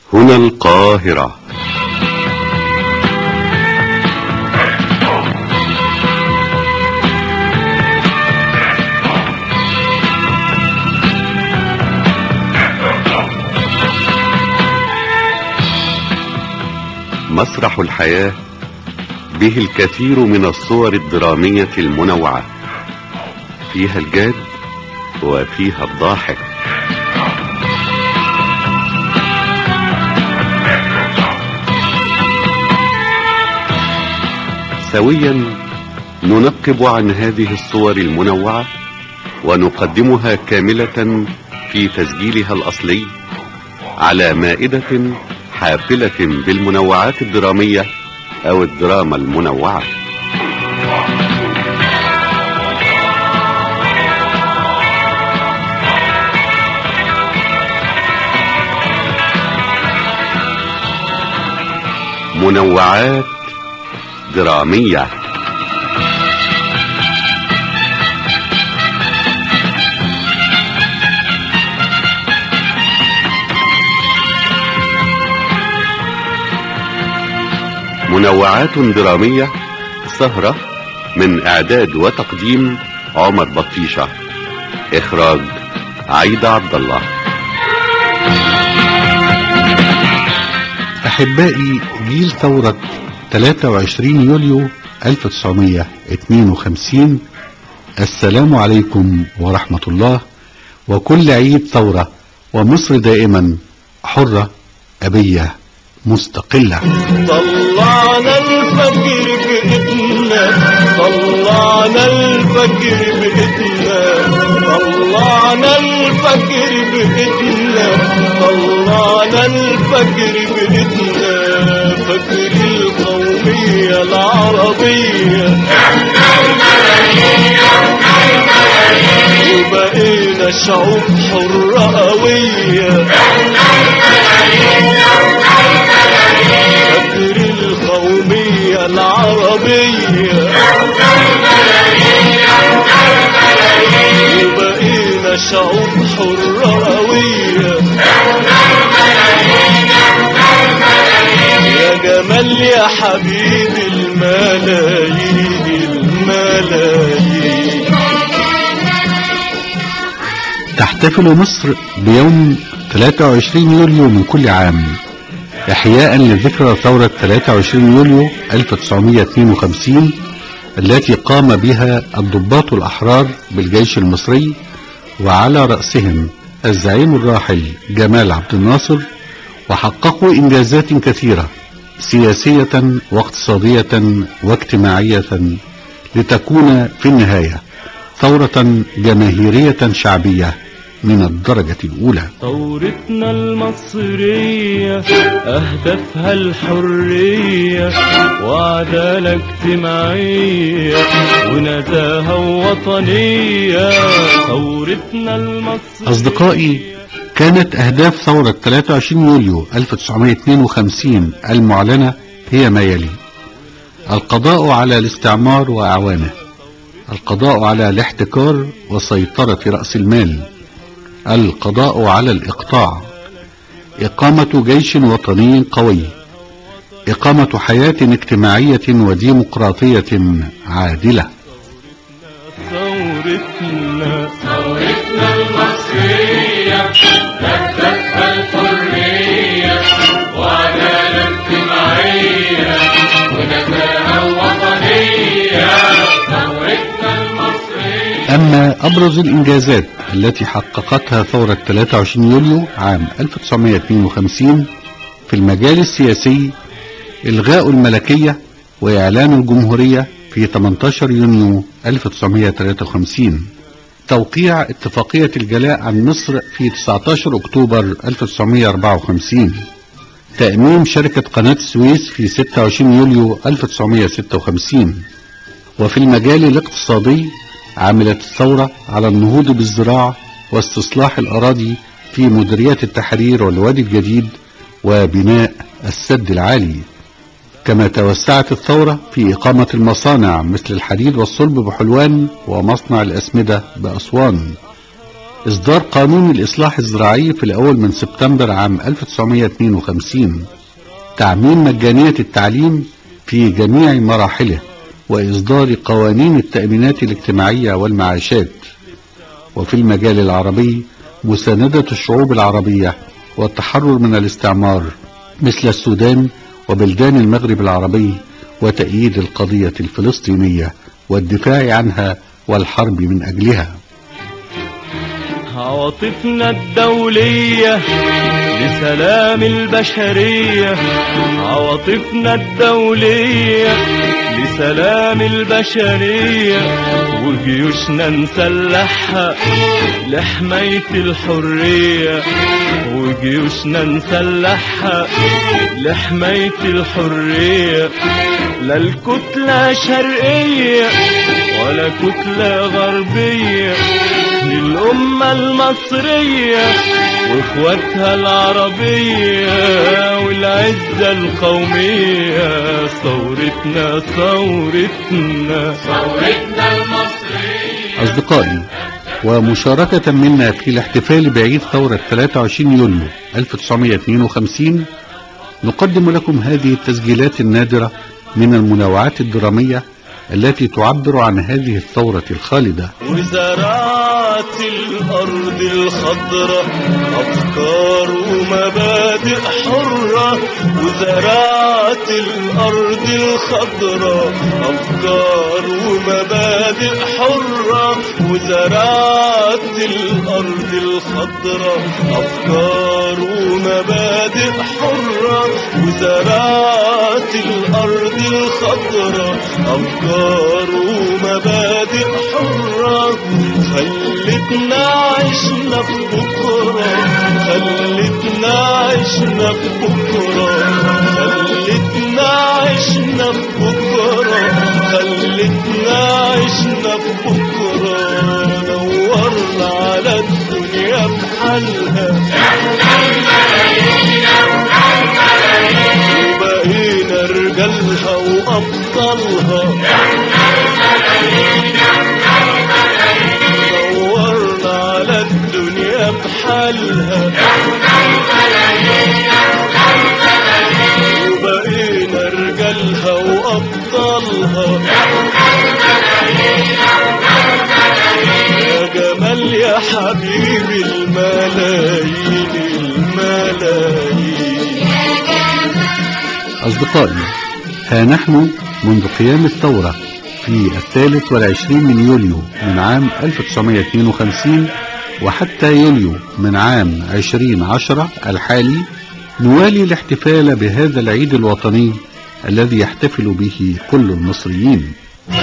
هنا القاهرة مسرح الحياة به الكثير من الصور الدرامية المنوعة فيها الجاد وفيها الضاحك سويا ننقب عن هذه الصور المنوعة ونقدمها كاملة في تسجيلها الأصلي على مائدة حافلة بالمنوعات الدرامية أو الدراما المنوعة منوعات درامية منوعات درامية سهرة من اعداد وتقديم عمر بطيشة اخراج عيدة عبد الله أحبائي جيل ثورة 23 يوليو 1952 السلام عليكم ورحمة الله وكل عيد ثورة ومصر دائما حرة أبية مستقلة طلعنا الفجر بإيدنا طلعنا الفجر بإيدنا طلعنا الفجر بإيدنا طلعنا الفجر بإيدنا فجر القومية العربية وبقينا شعوب حرة قوية فجر القومية العربية وبقينا شعوب حرة قوية يا جمال يا حبيبي الملايين الملايين تحتفل مصر بيوم 23 يوليو من كل عام إحياء لذكرى ثورة 23 يوليو 1952 التي قام بها الضباط الأحرار بالجيش المصري وعلى رأسهم الزعيم الراحل جمال عبد الناصر وحققوا إنجازات كثيرة سياسية واقتصادية واجتماعية لتكون في النهاية ثورة جماهيرية شعبية من الدرجة الأولى ثورتنا المصرية أهدافها الحرية وعدالة اجتماعية ونزاهة وطنية ثورتنا المصرية أصدقائي كانت أهداف ثورة 23 يوليو 1952 المعلنة هي ما يلي القضاء على الاستعمار وأعوانه القضاء على الاحتكار وسيطرة رأس المال القضاء على الإقطاع إقامة جيش وطني قوي إقامة حياة اجتماعية وديمقراطية عادلة ثورتنا ثورتنا المصرية هدفها الحرية وعدالة اجتماعية ونزاهة وطنية ثورتنا المصرية أما أبرز الإنجازات التي حققتها ثورة 23 يوليو عام 1952 في المجال السياسي إلغاء الملكية وإعلان الجمهورية في 18 يونيو 1953 توقيع اتفاقية الجلاء عن مصر في 19 أكتوبر 1954 تأميم شركة قناة السويس في 26 يوليو 1956 وفي المجال الاقتصادي عملت الثورة على النهوض بالزراعة واستصلاح الأراضي في مديريات التحرير والوادي الجديد وبناء السد العالي كما توسعت الثورة في إقامة المصانع مثل الحديد والصلب بحلوان ومصنع الأسمدة بأسوان إصدار قانون الإصلاح الزراعي في الأول من سبتمبر عام 1952 تعميم مجانية التعليم في جميع مراحله وإصدار قوانين التأمينات الاجتماعية والمعاشات وفي المجال العربي مساندة الشعوب العربية والتحرر من الاستعمار مثل السودان وبلدان المغرب العربي وتأييد القضية الفلسطينية والدفاع عنها والحرب من أجلها عواطفنا الدولية لسلام البشرية عواطفنا الدولية لسلام البشرية وجيوشنا نسلحها لحماية الحرية وجيوشنا نسلحها لحماية الحرية لا الكتلة شرقية ولا كتلة غربية للأمة المصرية واخواتها العربية والعزة القومية ثورتنا ثورتنا ثورتنا المصرية أصدقائي ومشاركة منا في الاحتفال بعيد ثورة 23 يوليو 1952 نقدم لكم هذه التسجيلات النادرة من المنوعات الدرامية التي تعبر عن هذه الثورة الخالدة وزرعت الأرض الخضراء أفكار ومبادئ حرة وزرعت الأرض الخضراء أفكار ومبادئ حرة وزرعت الأرض الخضراء أفكار ومبادئ حرة وزرعت الأرض الخضراء أفكار ومبادئ حرة خلتنا عشنا في بكرة خلتنا عشنا في بكرة خلتنا عشنا في بكرة خلتنا عشنا في بكرة نورنا على الدنيا بحالها وبقينا رجالها وأبطالها نورنا على الدنيا بحالها وبقينا رجالها وأبطالها يا جمال يا حبيبي الملايين الملايين أصدقائي ها نحن منذ قيام الثورة في الثالث والعشرين من يوليو من عام 1952 وحتى يوليو من عام 2010 الحالي نوالي الاحتفال بهذا العيد الوطني الذي يحتفل به كل المصريين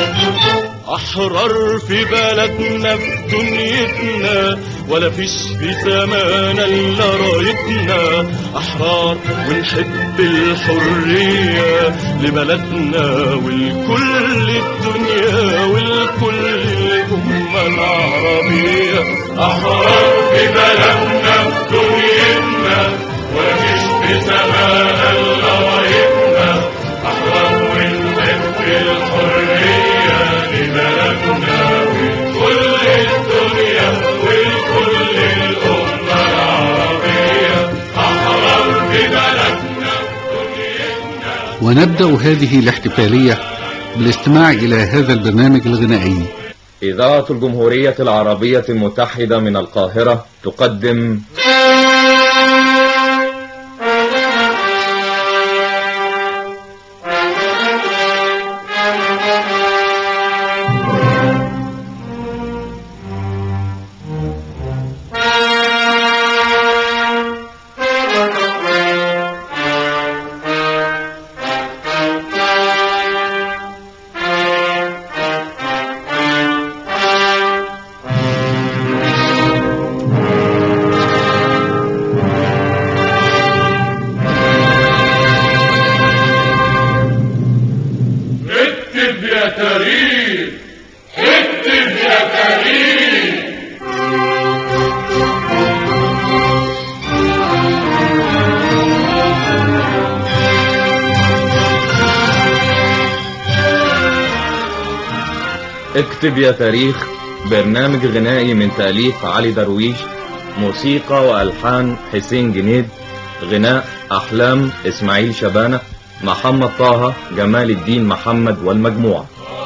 أحرار في بلدنا في دنيتنا ولا فيش في زمانا إلا رايتنا أحرار ونحب الحرية لبلدنا ولكل الدنيا ولكل الأمة العربية أحرار في بلدنا في دنيتنا ولا فيش في زمانا إلا رايتنا أحرار ونحب الحرية لبلدنا ولكل الدنيا ولكل الأمة العربية أحرار ببلدنا دنيتنا ونبدأ هذه الاحتفالية بالاستماع إلى هذا البرنامج الغنائي إذاعة الجمهورية العربية المتحدة من القاهرة تقدم اكتب يا تاريخ اكتب يا تاريخ اكتب يا تاريخ برنامج غنائي من تأليف علي درويش موسيقى وألحان حسين جنيد غناء أحلام إسماعيل شبانة محمد طه جمال الدين محمد والمجموعة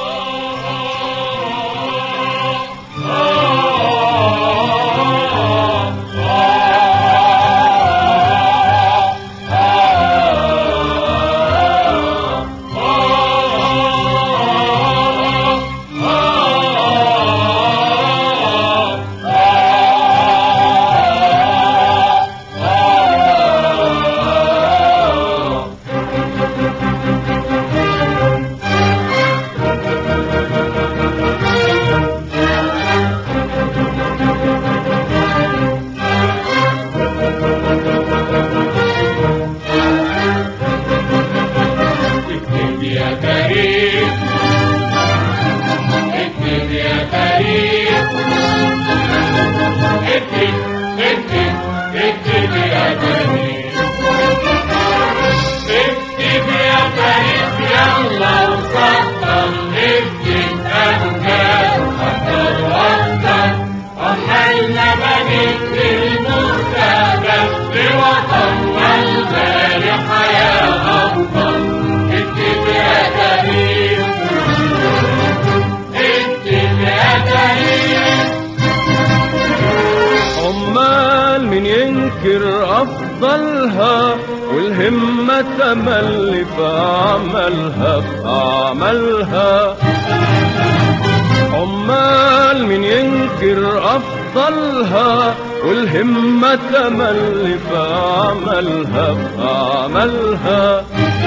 اكتب يا تاريخ اكتب يا تاريخ اكتب اكتب اكتب يا تاريخ اكتب يا تاريخ يلا وسطر اكتب أمجاد أكتر وأكتر وحلنا بنيت المستقبل لوطن والبارح حياة أفضل اكتب يا تاريخ اكتب يا تاريخ عمال من ينكر أفضلها والهمة تملي في أعمالها في أعمالها عمال من ينكر أفضلها والهمة تملي في أعمالها في أعمالها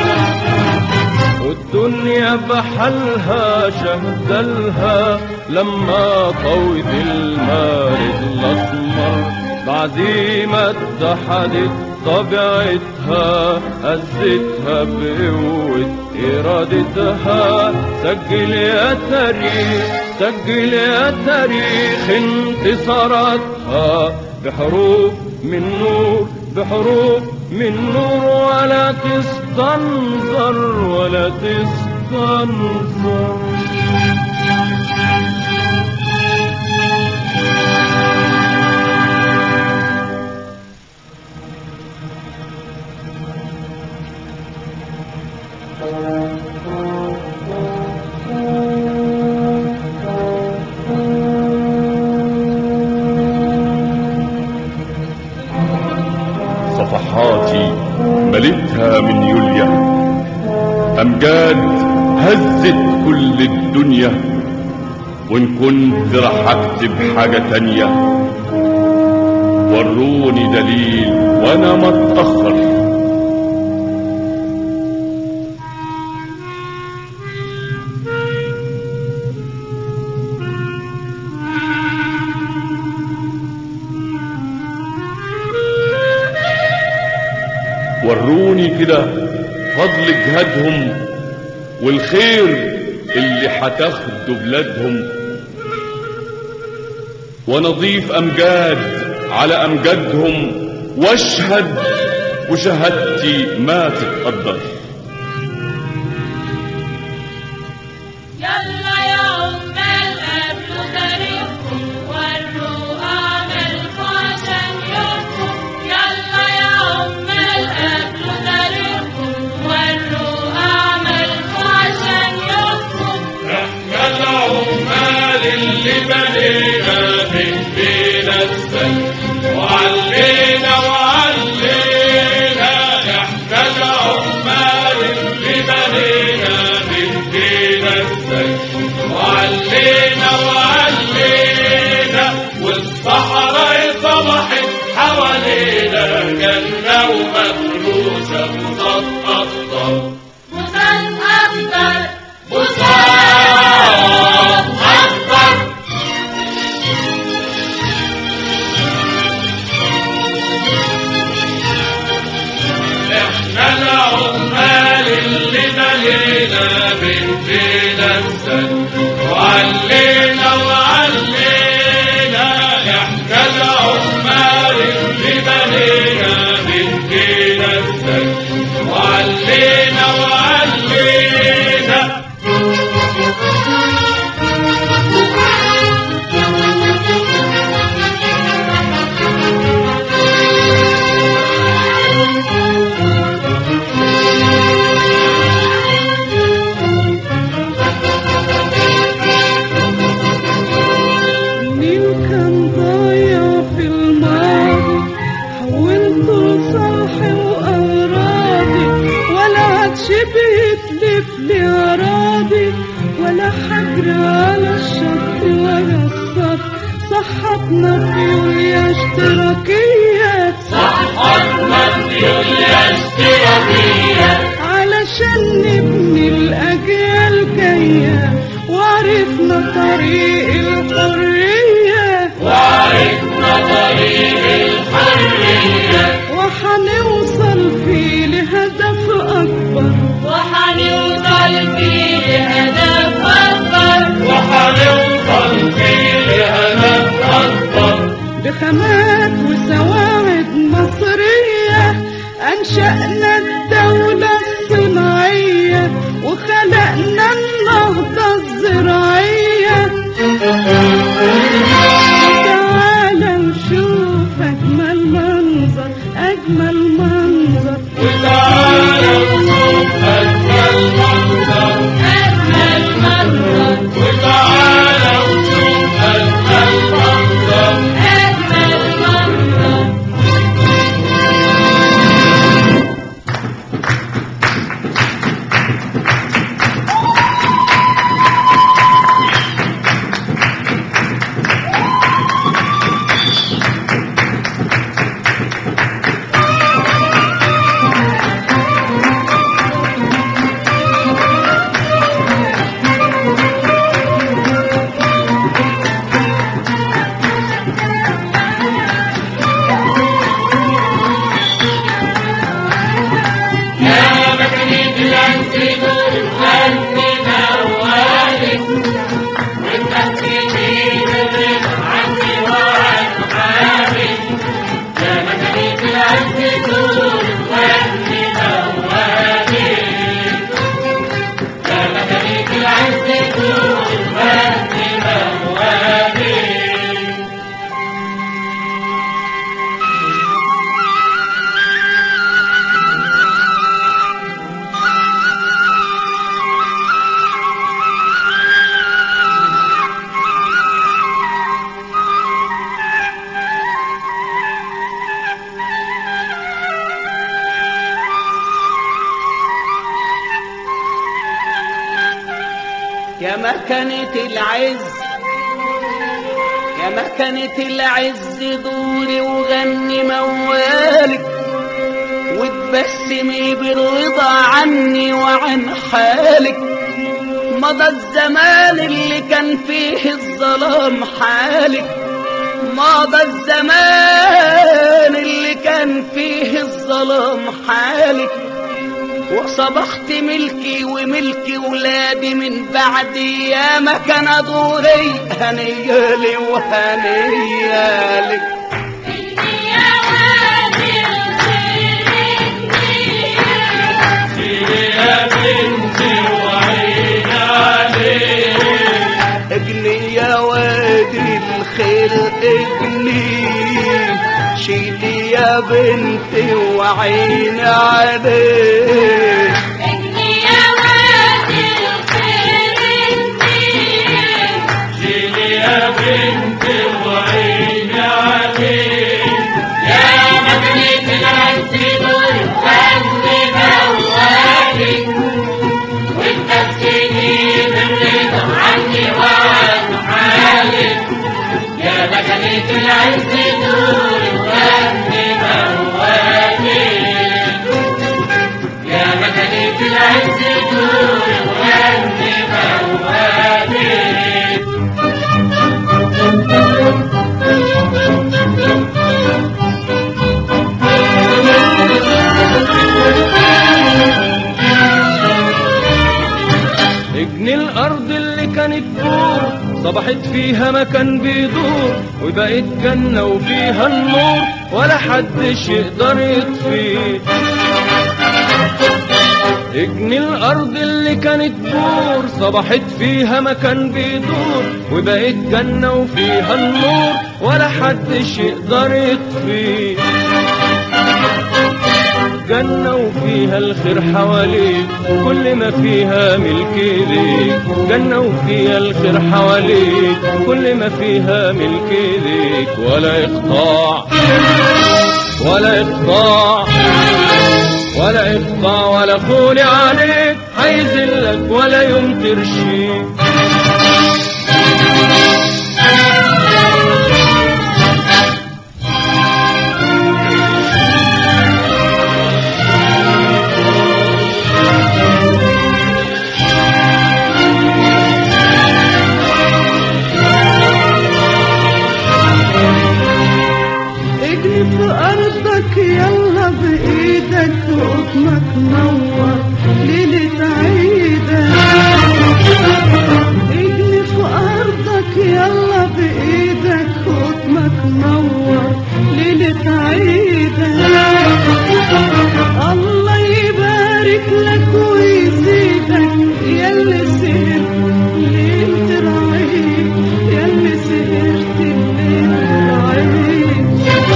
والدنيا بحالها شهدلها لما طوت المارد الأسمر بعد ما اتحدت طبيعتها هزتها بقوة إرادتها سجل يا تاريخ سجل يا تاريخ انتصاراتها بحروف من نور بحروف من نور ولا تستنظر ولا تستنظر صفحاتي مليتها من يوليا أمجاد هزت كل الدنيا وإن كنت رح أكتب حاجة تانية وروني دليل وأنا ما اتأخر وروني كده فضل جهادهم والخير اللي هتاخده بلادهم ونضيف امجاد على امجادهم واشهد وشهادتي ما تتقدر يلا يا عمال قبلوا تاريخكم وروا أعمالكم عشان يومكم يلا يا عمال قبلوا تاريخكم وروا أعمالكم عشان يومكم احنا العمال اللي بنينا من بين السن وعلينا وعلينا احنا العمال اللي بنينا من بين السن وعلينا وعلينا والصحراء صبحت حوالينا جنة ومفروشة بسط أخضر بوسان أخضر بساط أخضر احنا العمال اللي بنينا بنتنا السن وعلينا وعلينا احنا العمال اللي بنينا بنتنا السن وعلينا وعلينا حلف لي أراضي ولا حجر على الشط ولا الصف صحتنا طيور يا اشتراكية صحتنا الديون يا اشتراكية علشان نبني الأجيال جاية وعرفنا طريق الحرية وعرفنا طريق الحرية وحنوصل فيه لهدف أكبر وحنوصل فيه لهدف أكبر وحنوصل فيه لهدف أكبر بخامات وسواعد مصرية أنشأنا الدولة الصناعية وخلقنا النهضة الزراعية تعالى وشوف أجمل منظر أجمل منظر وتعالى نشوف أجمل منظر أجمل منظر وتعالى نشوف أجمل منظر أجمل منظر يا مكانيك الأنسدور خلنا موالك وانت تجيب الرزق عني وعن حالك يا مكانيك الأنسدور خلنا موالك يا مكانيك الأنسدور خلنا موالك يا مكنة العز يا مكنة العز دوري وغني موالك وتبسمي بالرضا عني وعن حالك مضى الزمان اللي كان فيه الظلام حالك مضى الزمان اللي كان فيه الظلام حالك وصبحت ملكي وملكي ولادي من بعدي يا ما كان دوري هنيالي وهنيالك يا وادي الخير يا بنتي وعين عليك اجني يا وادي الخير اجني شيلي يا بنتي وعين عليك ابني يا وادي الخير جيلي يا بنتي وعين عليك يا مكانيك الأنسدور خلنا موالك وانت تجيب الرضا عني وعن حالك يا مكانيك الأنسدور خلنا موالك يا مكانيك الأنسدور خلنا موالك اجني الارض اللي كانت فوق صبحت فيها مكان بيدور وبقت جنة وفيها النور ولا حدش يقدر يطفيه اجني الارض اللي كانت بور صبحت فيها مكان بيدور وبقت جنة وفيها النور ولا حدش يقدر يطفيه جنة وفيها الخير حواليك كل ما فيها ملك ايديك جنة وفيها الخير حواليك كل ما فيها ملك ايديك ولا إقطاع ولا إقطاع ولا اخضع ولا خولي عليك هيذلك ولا يوم ترشيك اجري في ارضك يلا بايدك قطنك نور ليلة عيدك اجري في ارضك يلا بايدك قطنك نور ليلة عيدك الله يبارك لك ويزيدك يلي سهرت ليلة العيد يلي سهرت ليلة العيد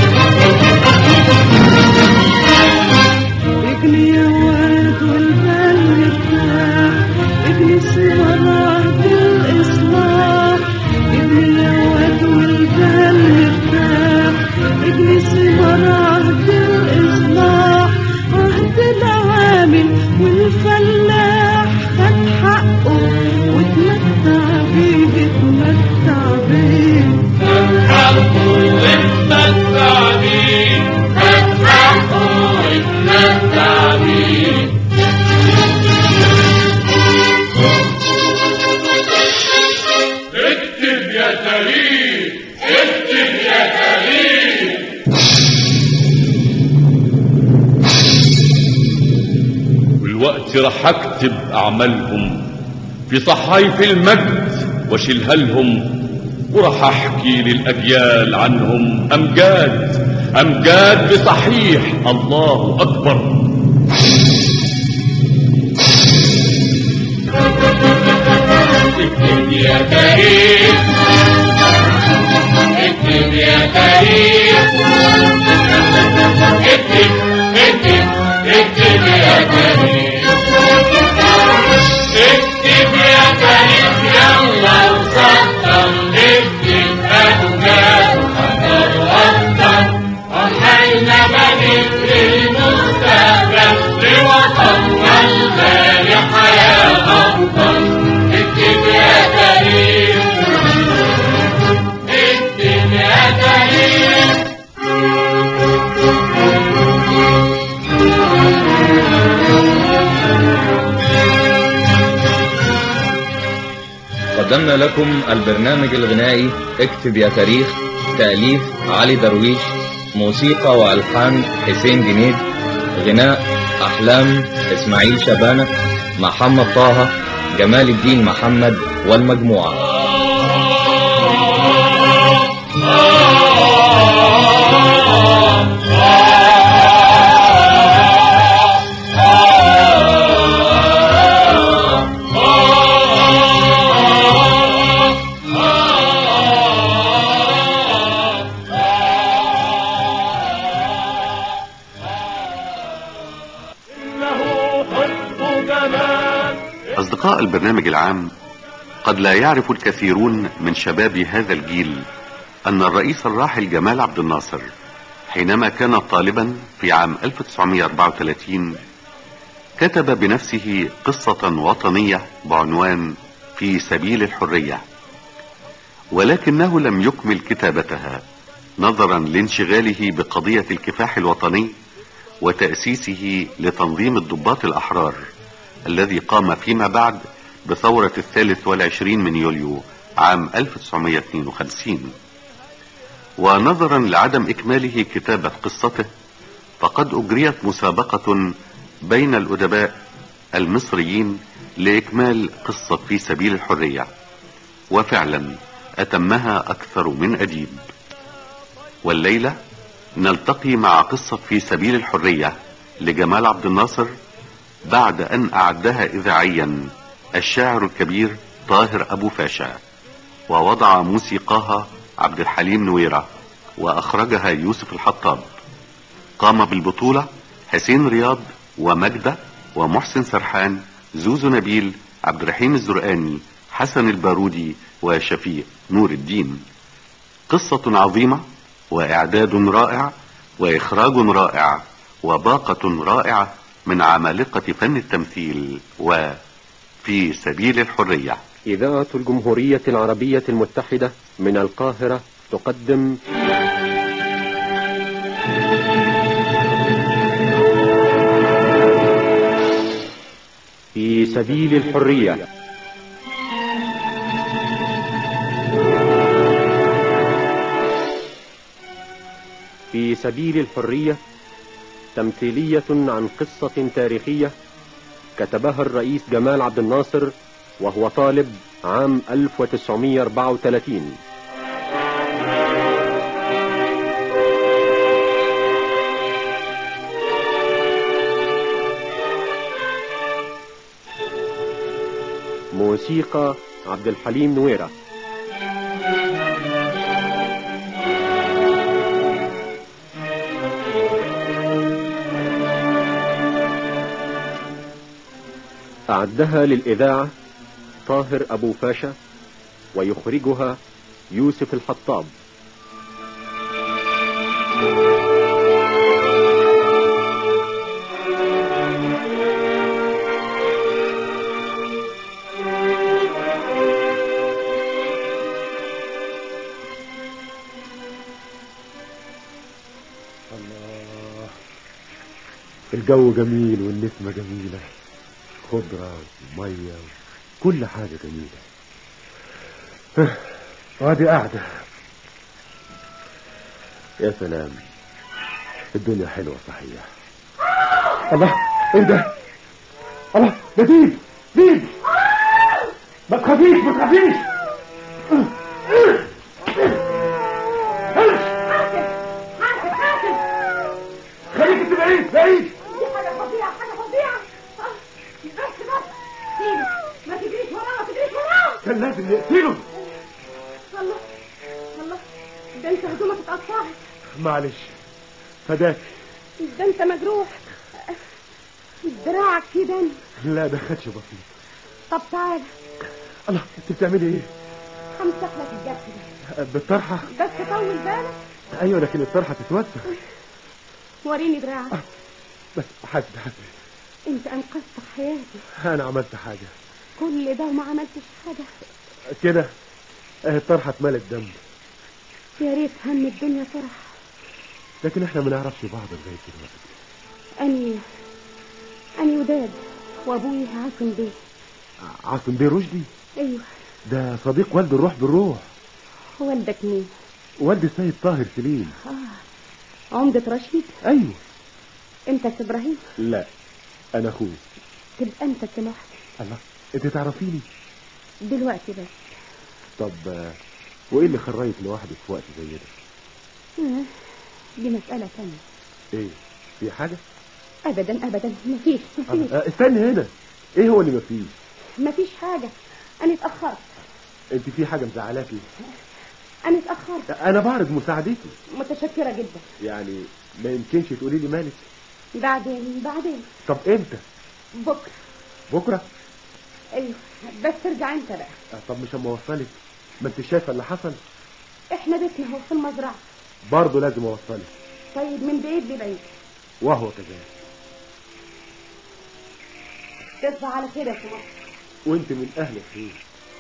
اجني يا واد والبال مرتاح اجني ثمرات الاصلاح اجني يا واد والبال مرتاح اجني ثمرات الاصلاح عهد العامل والفلاح خد حقه وتمتع بيه اتمتع بيه اكتب يا تاريخ اكتب يا تاريخ والوقت رح اكتب اعمالهم في صحايف المجد واشيلها لهم ورح احكي للاجيال عنهم امجاد امجاد بصحيح الله اكبر اكتب يا تاريخ اكتب يا تاريخ اكتب اكتب اكتب يا تاريخ اكتب يا تاريخ يلا وسطر اكتب أمجاد وخطر وأكتر وحينا بنت المستقبل لوطننا الغالي حياة أفضل اكتب يا تاريخ اكتب يا تاريخ قدمنا لكم البرنامج الغنائي اكتب يا تاريخ تأليف علي درويش موسيقى وألحان حسين جنيد غناء أحلام إسماعيل شبانة محمد طه جمال الدين محمد والمجموعة أصدقاء البرنامج العام قد لا يعرف الكثيرون من شباب هذا الجيل أن الرئيس الراحل جمال عبد الناصر حينما كان طالبا في عام 1934 كتب بنفسه قصة وطنية بعنوان في سبيل الحرية ولكنه لم يكمل كتابتها نظرا لانشغاله بقضية الكفاح الوطني وتأسيسه لتنظيم الضباط الأحرار الذي قام فيما بعد بثورة الثالث والعشرين من يوليو عام 1952 ونظرا لعدم إكماله كتابة قصته فقد أجريت مسابقة بين الأدباء المصريين لإكمال قصة في سبيل الحرية وفعلا أتمها أكثر من أديب والليلة نلتقي مع قصة في سبيل الحرية لجمال عبد الناصر بعد أن أعدها إذاعيا الشاعر الكبير طاهر أبو فاشا ووضع موسيقاها عبد الحليم نويرة وأخرجها يوسف الحطاب قام بالبطولة حسين رياض ومجدة ومحسن سرحان زوزو نبيل عبد الرحيم الزرقاني حسن البارودي وشفيق نور الدين قصة عظيمة وإعداد رائع وإخراج رائع وباقة رائعة من عمالقة فن التمثيل وفي سبيل الحرية إذاعة الجمهورية العربية المتحدة من القاهرة تقدم في سبيل الحرية في سبيل الحرية تمثيلية عن قصة تاريخية كتبها الرئيس جمال عبد الناصر وهو طالب عام 1934 موسيقى عبد الحليم نويرة أعدها للإذاعة طاهر أبو فاشا ويخرجها يوسف الحطاب الله الجو جميل والنسمة جميلة خضرة ومية كل حاجة جميلة اه، وادي قاعدة يا سلام الدنيا حلوة صحيح الله ايه ده الله ده ديب ديب ما تخافيش ما تخافيش خليك بعيد بعيد دي حاجة فظيعة حاجة فظيعة آه، بس بس سيبي ما تجريش وراه ما تجريش وراه كان لازم نقتله الله الله ده انت هدومك اتقطعت معلش فداك ده انت مجروح دراعك فيه دم لا ده خدش بسيط طب تعالى الله انت بتعملي ايه همسح لك الجرح ده بالطرحة بس طول بالك ايوه لكن الطرحة تتوسخ وريني دراعك بس حسب حسب انت انقذت حياتي انا عملت حاجة كل ده وما عملتش حاجة كده اهي الطرحة اتملت دم يا ريت هم الدنيا فرح لكن احنا ما نعرفش بعض لغاية دلوقتي اني اني وداد وابوي عاصم بيه عاصم بيه رشدي ايوه ده صديق والد الروح بالروح والدك مين والد السيد طاهر سليم آه. عمدة رشيد ايوه انت ابراهيم لا انا اخوه تبقى انت لوحدك الله انت تعرفيني دلوقتي بس طب آه، وايه اللي خرايك لوحدك في وقت زي ده آه، دي مسألة تانية ايه في حاجة ابدا ابدا مفيش مفيش آه، استني هنا ايه هو اللي مفيش مفيش حاجة انا اتأخرت انت في حاجة مزعلاكي انا اتأخرت انا بعرض مساعدتي متشكرة جدا يعني ما يمكنش تقولي لي مالك بعدين بعدين طب امتى بكرة بكرة ايوه بس ارجع انت بقى آه، طب مش اما اوصلك ما انت شايفه اللي حصل احنا بيتنا اهو في المزرعة برضه لازم اوصلك طيب من بعيد لبعيد وهو كذلك تصبح على خير يا سمر وانت من اهل الخير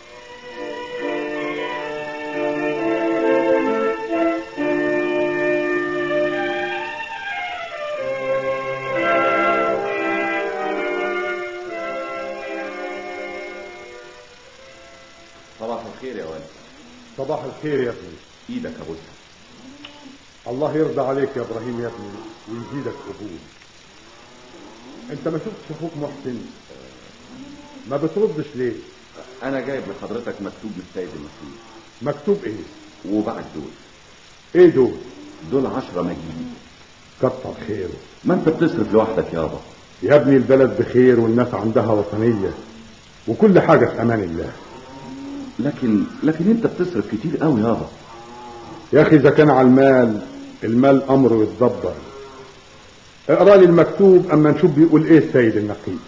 صباح الخير يا والد صباح الخير يا ابني ايدك ابوسها الله يرضى عليك يا ابراهيم يا ابني ويزيدك قبول انت ما شفتش اخوك محسن ما بتردش ليه انا جايب لحضرتك مكتوب من السيد المسيح مكتوب ايه وبعد دول ايه دول دول عشرة مجيد كتر خيره ما انت بتصرف لوحدك يابا يا ابني البلد بخير والناس عندها وطنية وكل حاجة في امان الله لكن لكن انت بتصرف كتير قوي يابا يا اخي اذا كان على المال المال امره يتدبر اقرا لي المكتوب اما نشوف بيقول ايه السيد النقيب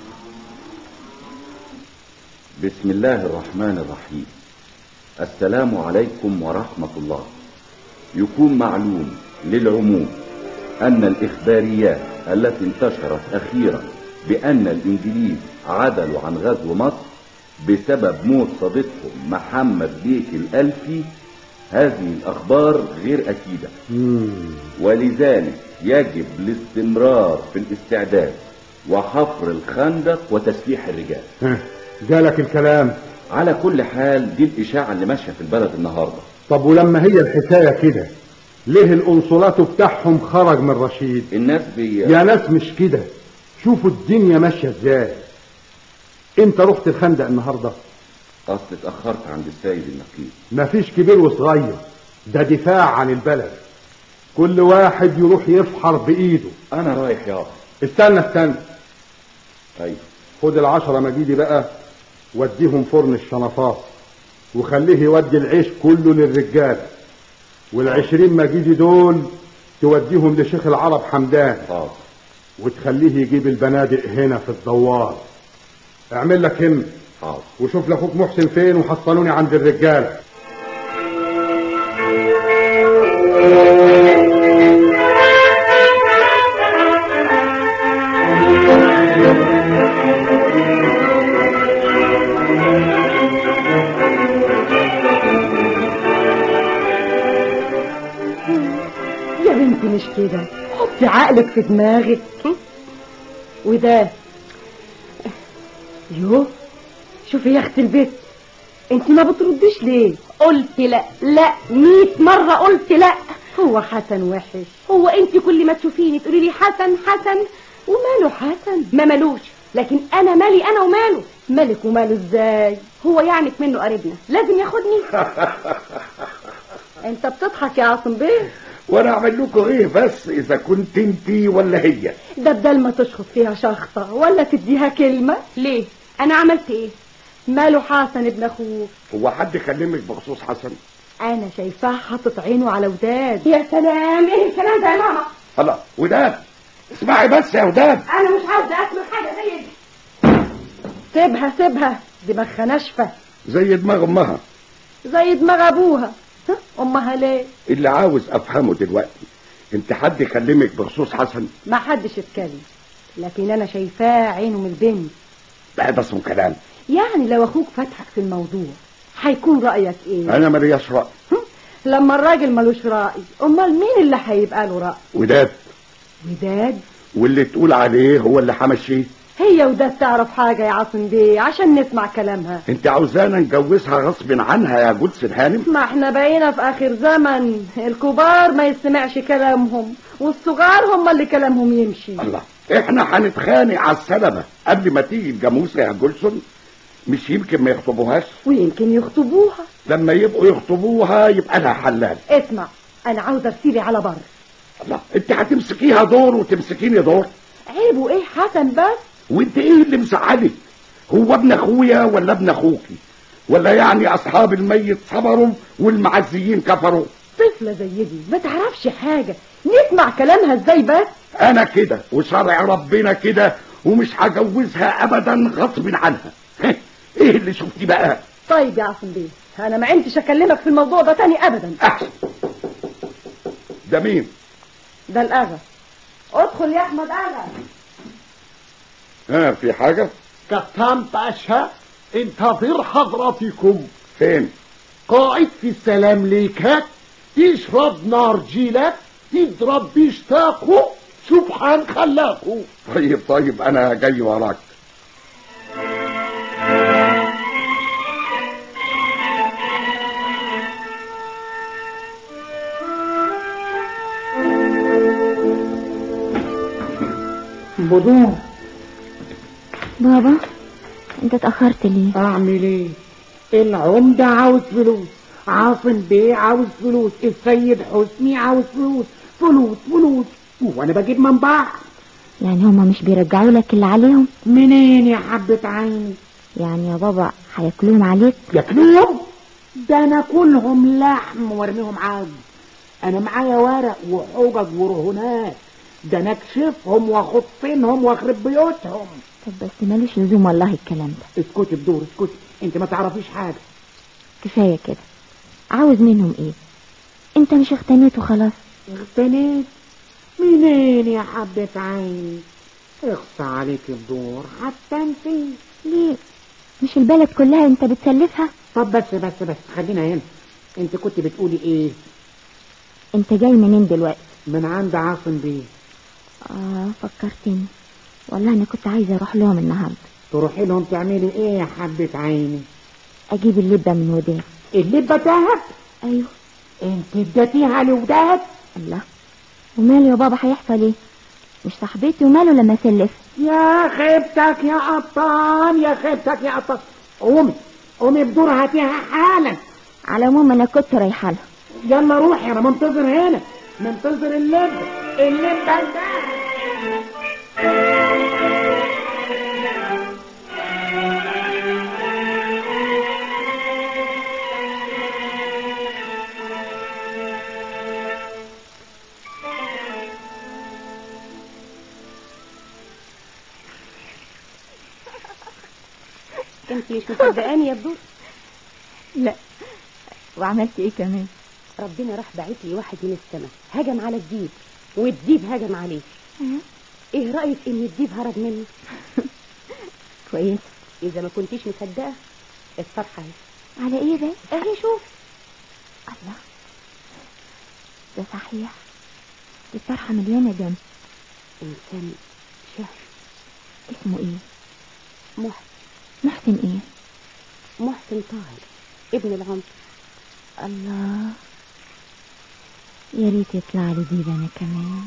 بسم الله الرحمن الرحيم السلام عليكم ورحمة الله يكون معلوم للعموم أن الإخباريات التي انتشرت أخيرا بأن الإنجليز عدلوا عن غزو مصر بسبب موت صديقهم محمد بيك الألفي هذه الأخبار غير أكيدة ولذلك يجب الاستمرار في الاستعداد وحفر الخندق وتسليح الرجال ها، جالك الكلام على كل حال دي الإشاعة اللي ماشية في البلد النهاردة طب ولما هي الحكاية كده ليه القنصلات بتاعهم خرج من رشيد الناس بي... يا ناس مش كده شوفوا الدنيا ماشية ازاي انت رحت الخندق النهاردة أصل اتأخرت عند السيد النقيب مفيش كبير وصغير ده دفاع عن البلد كل واحد يروح يفحر بإيده أنا رايح يا استنى استنى طيب خد العشرة مجيدي بقى وديهم فرن الشنطات وخليه يودي العيش كله للرجالة والعشرين مجيدي دول توديهم لشيخ العرب حمدان حاضر وتخليه يجيب البنادق هنا في الدوار اعمل لك هم حاضر وشوف لاخوك محسن فين وحصلوني عند الرجاله يا بنتي مش كده حطي عقلك في دماغك وده يو شوفي يا اختي البيت انت ما بترديش ليه قلت لا لا ميت مرة قلت لا هو حسن وحش هو انت كل ما تشوفيني تقولي لي حسن حسن وماله حسن ما مالوش لكن انا مالي انا وماله مالك وماله ازاي هو يعني منه قريبنا لازم ياخدني انت بتضحك يا عاصم بيه وانا اعمل لكم ايه بس اذا كنت انتي ولا هي ده بدل ما تشخط فيها شخطة ولا تديها كلمة ليه انا عملت ايه ماله حسن ابن اخوك هو حد كلمك بخصوص حسن انا شايفاه حاطط عينه على وداد يا سلام ايه الكلام ده يا ماما الله وداد اسمعي بس يا وداد انا مش عاوزه اسمع حاجه زي دي سيبها سيبها دماغها ناشفه زي دماغ امها زي دماغ ابوها ها؟ امها ليه اللي عاوز افهمه دلوقتي انت حد كلمك بخصوص حسن ما حدش اتكلم لكن انا شايفاه عينه من البنت بقى ده اسمه كلام يعني لو اخوك فتحك في الموضوع هيكون رايك ايه انا ملياش راي لما الراجل ملوش راي امال مين اللي هيبقى له راي وداد وداد واللي تقول عليه هو اللي همشيه هي وداد تعرف حاجه يا عاصم بيه عشان نسمع كلامها انت عاوزانا نجوزها غصب عنها يا جودس الهانم ما احنا بقينا في اخر زمن الكبار ما يستمعش كلامهم والصغار هم اللي كلامهم يمشي الله احنا هنتخانق على السلامة قبل ما تيجي الجاموسة يا جولسون مش يمكن ما يخطبوهاش ويمكن يخطبوها لما يبقوا يخطبوها يبقى لها حلال اسمع انا عاوزه ارسيلي على بر الله انت هتمسكيها دور وتمسكيني دور عيبه ايه حسن بس وانت ايه اللي مزعلك هو ابن اخويا ولا ابن اخوكي ولا يعني اصحاب الميت صبروا والمعزيين كفروا طفله زي دي ما تعرفش حاجه نسمع كلامها ازاي بس انا كده وشرع ربنا كده ومش هجوزها ابدا غصب عنها هه، ايه اللي شفتي بقى طيب يا عاصم بيه انا ما عنديش اكلمك في الموضوع ده تاني ابدا احسن ده مين ده الاغا ادخل يا احمد اغا ها في حاجة كابتن باشا انتظر حضراتكم فين قاعد في السلام ليكات تشرب نارجيلة تضرب بيشتاقه سبحان خلاقه طيب طيب انا جاي وراك بدون بابا انت اتأخرت ليه اعمل ايه العمدة عاوز فلوس عاصم بيه عاوز فلوس السيد حسني عاوز فلوس فلوس فلوس وانا بجيب من بعض يعني هما مش بيرجعوا لك اللي عليهم منين يا حبة عيني يعني يا بابا هياكلوهم عليك ياكلوهم ده انا كلهم لحم وارميهم عاد انا معايا ورق وحجج ورهونات ده انا اكشفهم واخطنهم واخرب بيوتهم طب بس مالوش لزوم والله الكلام ده اسكتي بدور اسكتي انت ما تعرفيش حاجة كفاية كده عاوز منهم ايه انت مش اغتنيت وخلاص اغتنيت منين يا حبة عيني اخصى عليك الدور حتى انت ليه مش البلد كلها انت بتسلفها طب بس بس بس خلينا هنا انت كنت بتقولي ايه انت جاي منين دلوقتي من عند عاصم بيه اه فكرتني والله انا كنت عايزه اروح لهم النهارده تروحي لهم تعملي ايه يا حبة عيني اجيب اللبه من ودان اللبة دهب ايوه انت اديتيها لوداد الله وماله يا بابا هيحصل ايه مش صاحبتي وماله لما اسلف يا خيبتك يا قطان يا خيبتك يا قطان قومي قومي بدور هاتيها حالا على العموم انا كنت رايحه لها يلا روحي انا منتظر هنا منتظر اللبة اللبة ده انت مش مصدقاني يا بدور لا وعملت ايه كمان ربنا راح باعت لي واحد من السماء هجم على الديب والديب هجم عليه ايه رايك ان الديب هرب منه كويس اذا ما كنتيش مصدقه الطرحه اهي على ايه ده اهي شوف الله ده صحيح دي الطرحه مليانه دم انسان شهم اسمه ايه محسن محسن ايه محسن طاهر ابن العمر الله يا ريت يطلع لي ديب انا كمان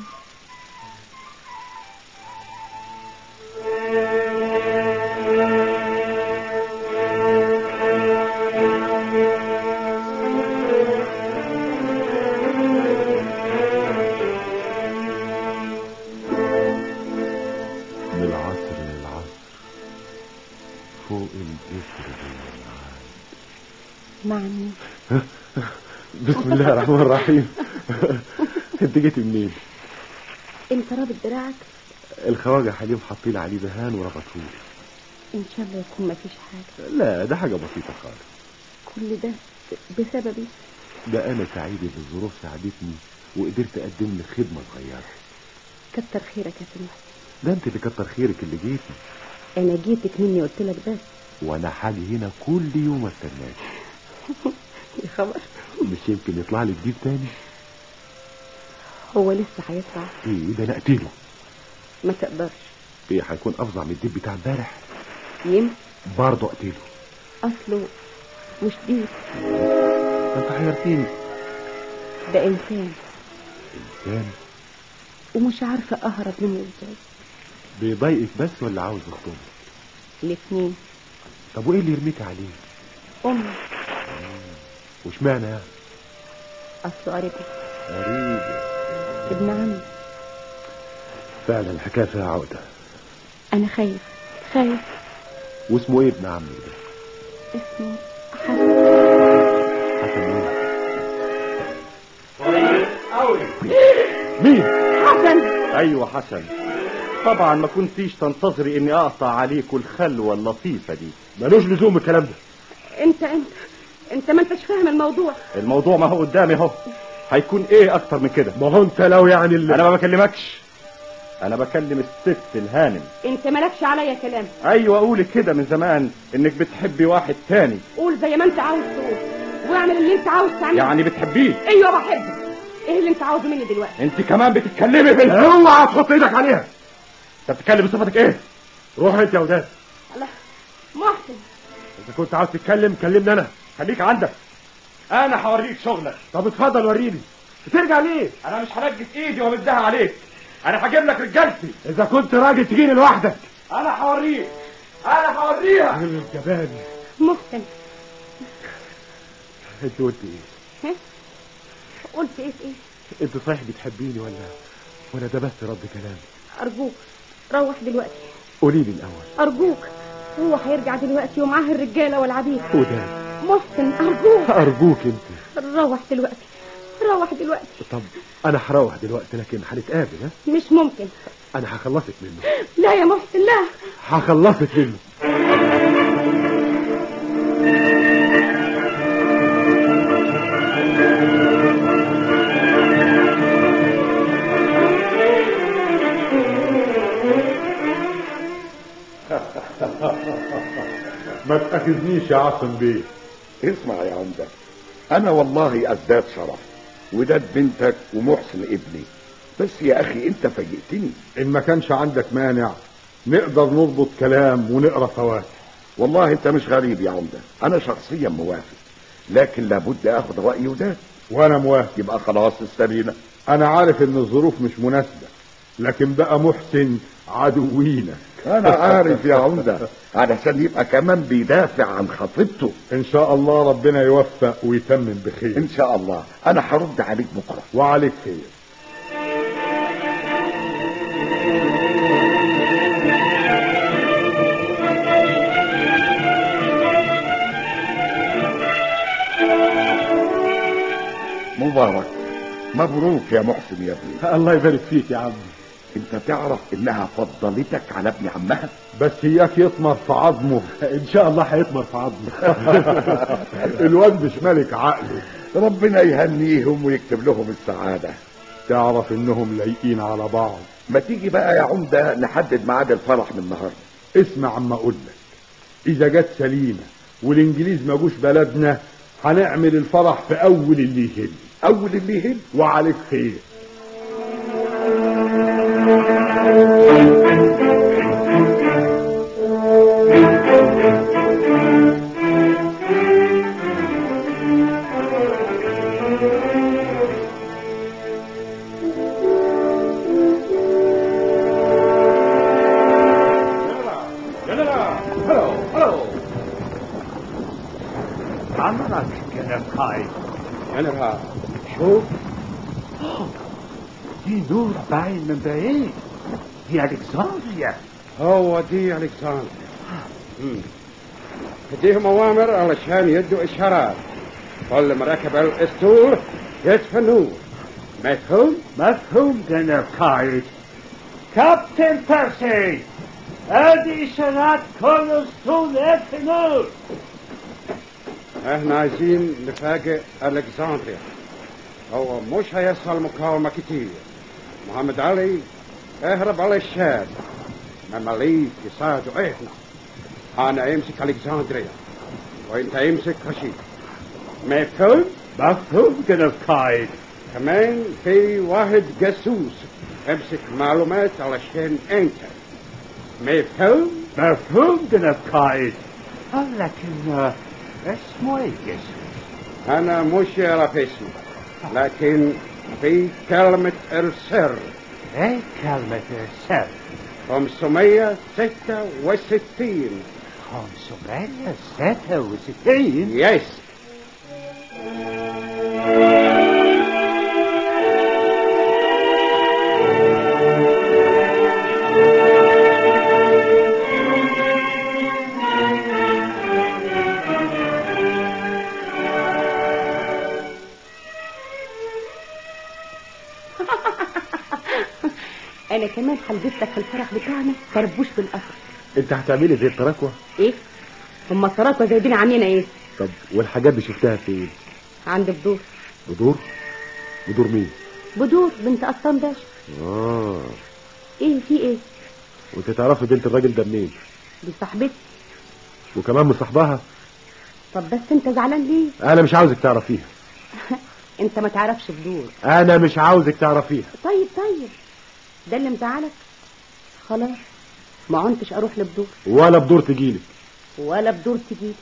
من العصر للعصر فوق الجسر بالنهار مع مين بسم الله الرحمن الرحيم انت جيت منين انت رابط دراعك الخواجة حليم حاطين عليه دهان وربطوه ان شاء الله يكون مفيش حاجه لا ده حاجة بسيطة خالص كل ده بسببي ده انا سعيد ان الظروف ساعدتني وقدرت اقدم لك خدمة صغيرة كتر خيرك يا سماح ده انت اللي كتر خيرك اللي جيتي انا جيتك مني قلت لك بس وانا حاجي هنا كل يوم استناك يا خبر مش يمكن يطلع لي جديد تاني هو لسه هيطلع ايه ده انا اقتله ما تقدرش ايه هيكون افظع من الدب بتاع امبارح يمكن برضه اقتله اصله مش دي انت حيرتيني ده انسان انسان ومش عارفه اهرب منه ازاي بيضايقك بس ولا عاوز يخطبك الاتنين طب وايه اللي يرميك عليه امي وش معنى يعني اصله قريبي غريب ابن عمي فعلا الحكايه فيها عقده انا خايف خايف واسمه ايه ابن عمك ده اسمه حسن حسن مين مين حسن ايوه حسن طبعا ما كنتيش تنتظري اني اقطع عليكوا الخلوه اللطيفه دي ملوش لزوم الكلام ده انت انت انت ما انتش فاهم الموضوع الموضوع ما هو قدامي اهو هيكون ايه اكتر من كده ما هو انت لو يعني اللي... انا ما بكلمكش انا بكلم الست الهانم انت مالكش عليا كلام ايوه قولي كده من زمان انك بتحبي واحد تاني قول زي ما انت عاوز تقول واعمل اللي انت عاوز تعمله يعني بتحبيه ايوه بحبك ايه اللي انت عاوزه مني دلوقتي انت كمان بتتكلمي بال اوعى تحط ايدك عليها انت بتتكلم بصفتك ايه روح انت يا وداد الله محسن اذا كنت عاوز تتكلم كلمني انا خليك عندك انا هوريك شغلك طب اتفضل وريني بترجع ليه انا مش هنجد ايدي وامدها عليك انا هجيب لك رجالتي اذا كنت راجل تجيني لوحدك انا هوريك انا هوريها الجبان محسن انت قلت ايه ها قلت ايه في ايه انت صحيح بتحبيني ولا ولا ده بس رد كلام ارجوك روح دلوقتي قولي لي الاول ارجوك هو هيرجع دلوقتي ومعاه الرجاله والعبيد وداد محسن ارجوك ارجوك انت روح دلوقتي روح دلوقتي طب انا هروح دلوقتي لكن هنتقابل ها مش ممكن انا هخلصك منه لا يا محسن لا هخلصك منه ما تأخذنيش يا عاصم بيه اسمع يا عمدة انا والله ازداد شرف وداد بنتك ومحسن ابني بس يا اخي انت فاجئتني ان ما كانش عندك مانع نقدر نربط كلام ونقرا فواتح والله انت مش غريب يا عمدة انا شخصيا موافق لكن لابد اخد رأي وداد وانا موافق يبقى خلاص استرينا انا عارف ان الظروف مش مناسبة لكن بقى محسن عدوينا انا عارف يا عمدة علشان يبقى كمان بيدافع عن خطيبته ان شاء الله ربنا يوفق ويتمم بخير ان شاء الله انا هرد عليك بكرة وعليك خير مبارك مبروك يا محسن يا ابني الله يبارك فيك يا عم انت تعرف انها فضلتك على ابن عمها بس اياك يطمر في عظمه ان شاء الله هيطمر في عظمه الواد مش ملك عقله ربنا يهنيهم ويكتب لهم السعادة تعرف انهم لايقين على بعض ما تيجي بقى يا عمدة نحدد ميعاد الفرح من النهارده اسمع عما اقول لك اذا جت سليمة والانجليز ما جوش بلدنا هنعمل الفرح في اول اللي يهل اول اللي يهل وعليك خير عمرك كلام خايف جنرال شوف دي نور باين من بعيد دي الكسندريا هو دي الكسندريا مم. اديهم اوامر علشان يدوا اشارات كل مراكب الاسطول يدفنوه مفهوم؟ مفهوم جنرال خايف كابتن بيرسي ادي اشارات كل اسطول يدفنوه احنا عايزين نفاجئ الكسندريا هو مش هيحصل مقاومة كتير محمد علي اهرب على الشام مماليك يساعدوا احنا انا امسك الكسندريا وانت امسك رشيد مفهوم؟ مفهوم جنرال خايف كمان في واحد جاسوس امسك معلومات علشان انت مفهوم؟ مفهوم جنرال خايف لكن اسمه ايه جاسوس؟ انا مش يعرف اسمه لكن في كلمة السر ايه كلمة السر؟ 566 566 يس انا كمان هلبسك في الفرح بتاعنا تربوش بالاصل انت هتعملي زي التراكوة ايه هما التراكوة جايبين عاملين ايه طب والحاجات دي شفتها فين عند بدور بدور بدور مين بدور بنت قسطان باشا اه ايه في ايه وانت تعرفي بنت الراجل ده منين دي صاحبتي وكمان مصاحبها طب بس انت زعلان ليه انا مش عاوزك تعرفيها انت ما تعرفش بدور انا مش عاوزك تعرفيها طيب طيب ده اللي مزعلك خلاص ما عنتش اروح لبدور ولا بدور تجيلك ولا بدور تجيلي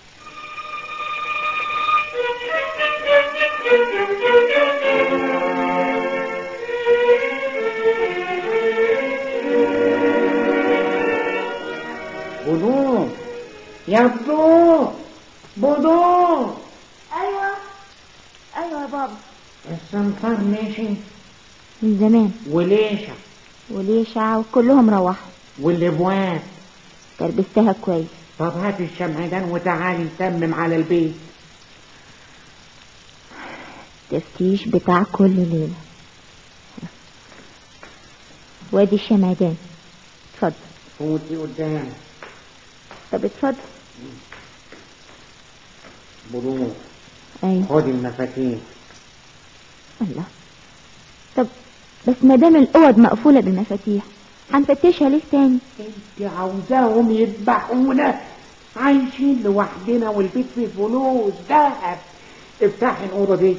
بدور يا بدور بدور ايوه ايوه يا بابا السمسار ماشي من زمان وليشة وليشع وكلهم روحوا والابواب تربستها كويس طب هات الشمعدان وتعالي نتمم على البيت تفتيش بتاع كل ليلة وادي الشمعدان اتفضل فوتي قدام طب اتفضل بدور ايوه خدي المفاتيح الله طب بس ما دام الاوض مقفولة بالمفاتيح هنفتشها ليه تاني انت عاوزاهم يذبحونا عايشين لوحدنا والبيت فيه فلوس دهب افتحي الأوضة دي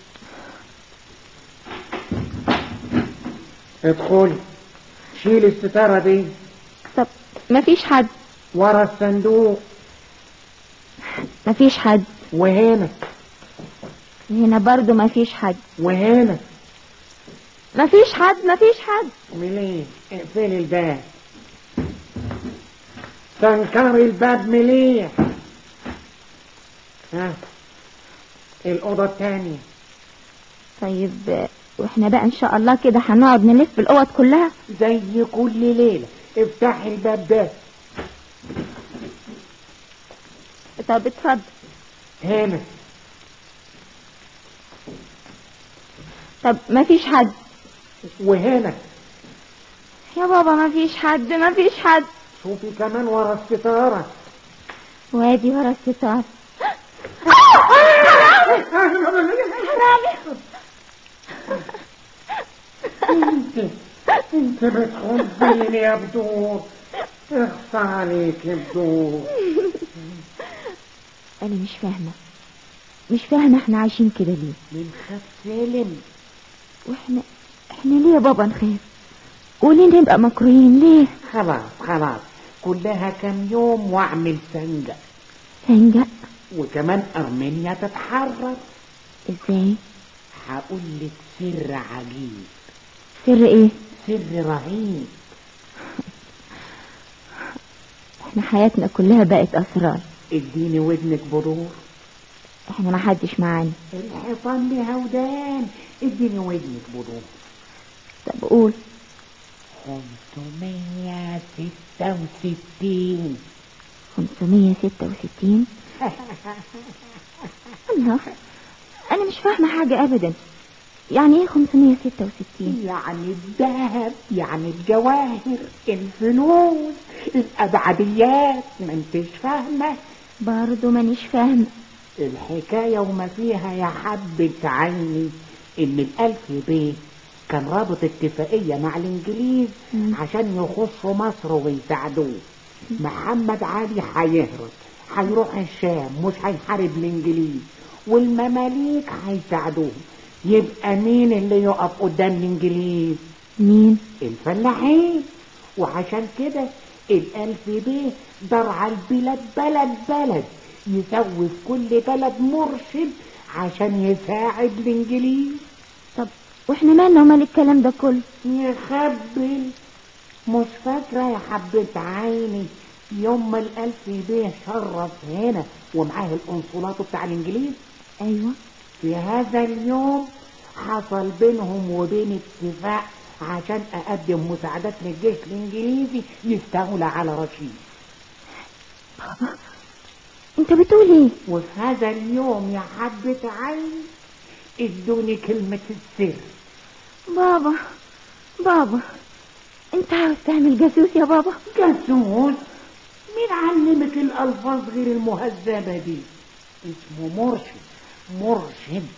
ادخلي شيل الستارة دي طب مفيش حد ورا الصندوق مفيش حد وهنا هنا برضو مفيش حد وهنا مفيش حد مفيش حد مليه اقفلي الباب سنكري الباب مليح ها الأوضة التانية طيب آه، واحنا بقى ان شاء الله كده هنقعد نلف الاوض كلها زي كل ليلة افتحي الباب ده طب اتفضل هنا طب مفيش حد وهنا يا بابا مفيش حد مفيش حد شوفي كمان ورا الستارة وادي ورا الستار انت انت بتخبيني يا بدور اخصى عليك يا بدور انا مش فاهمه مش فاهمه احنا عايشين كده ليه من خاف سالم واحنا احنا ليه يا بابا نخاف وليه نبقى مكروهين ليه خلاص خلاص كلها كام يوم واعمل سنجة سنجة وكمان ارمينيا تتحرر ازاي هقول لك سر عجيب سر ايه سر رهيب احنا حياتنا كلها بقت اسرار اديني ودنك بدور احنا ما حدش معانا الحيطان لها ودان اديني ودنك بدور طب قول 566 566 الله انا مش فاهمه حاجه ابدا يعني ايه 566 يعني الذهب يعني الجواهر الفلوس الابعديات ما انتش فاهمه برضه مانيش فاهمه الحكايه وما فيها يا حبه عيني ان الالف بيه كان رابط اتفاقيه مع الانجليز عشان يخشوا مصر ويساعدوه محمد علي هيهرب هيروح الشام مش هيحارب الانجليز والمماليك هيساعدوه يبقى مين اللي يقف قدام الانجليز مين الفلاحين وعشان كده الالف بيه دار على البلاد بلد بلد يسوي في كل بلد مرشد عشان يساعد الانجليز طب واحنا مالنا ومال الكلام ده كله يخبي مش فاكرة يا حبة عيني يوم ما الألف بيه شرف هنا ومعاه القنصلات بتاع الإنجليز ايوه في هذا اليوم حصل بينهم وبين اتفاق عشان أقدم مساعدات للجيش الإنجليزي يستولى على رشيد بابا انت بتقول ايه وفي هذا اليوم يا حبة عيني ادوني كلمة السر بابا بابا انت عاوز تعمل جاسوس يا بابا جاسوس مين علمك الألفاظ غير المهذبة دي اسمه مرشد مرشد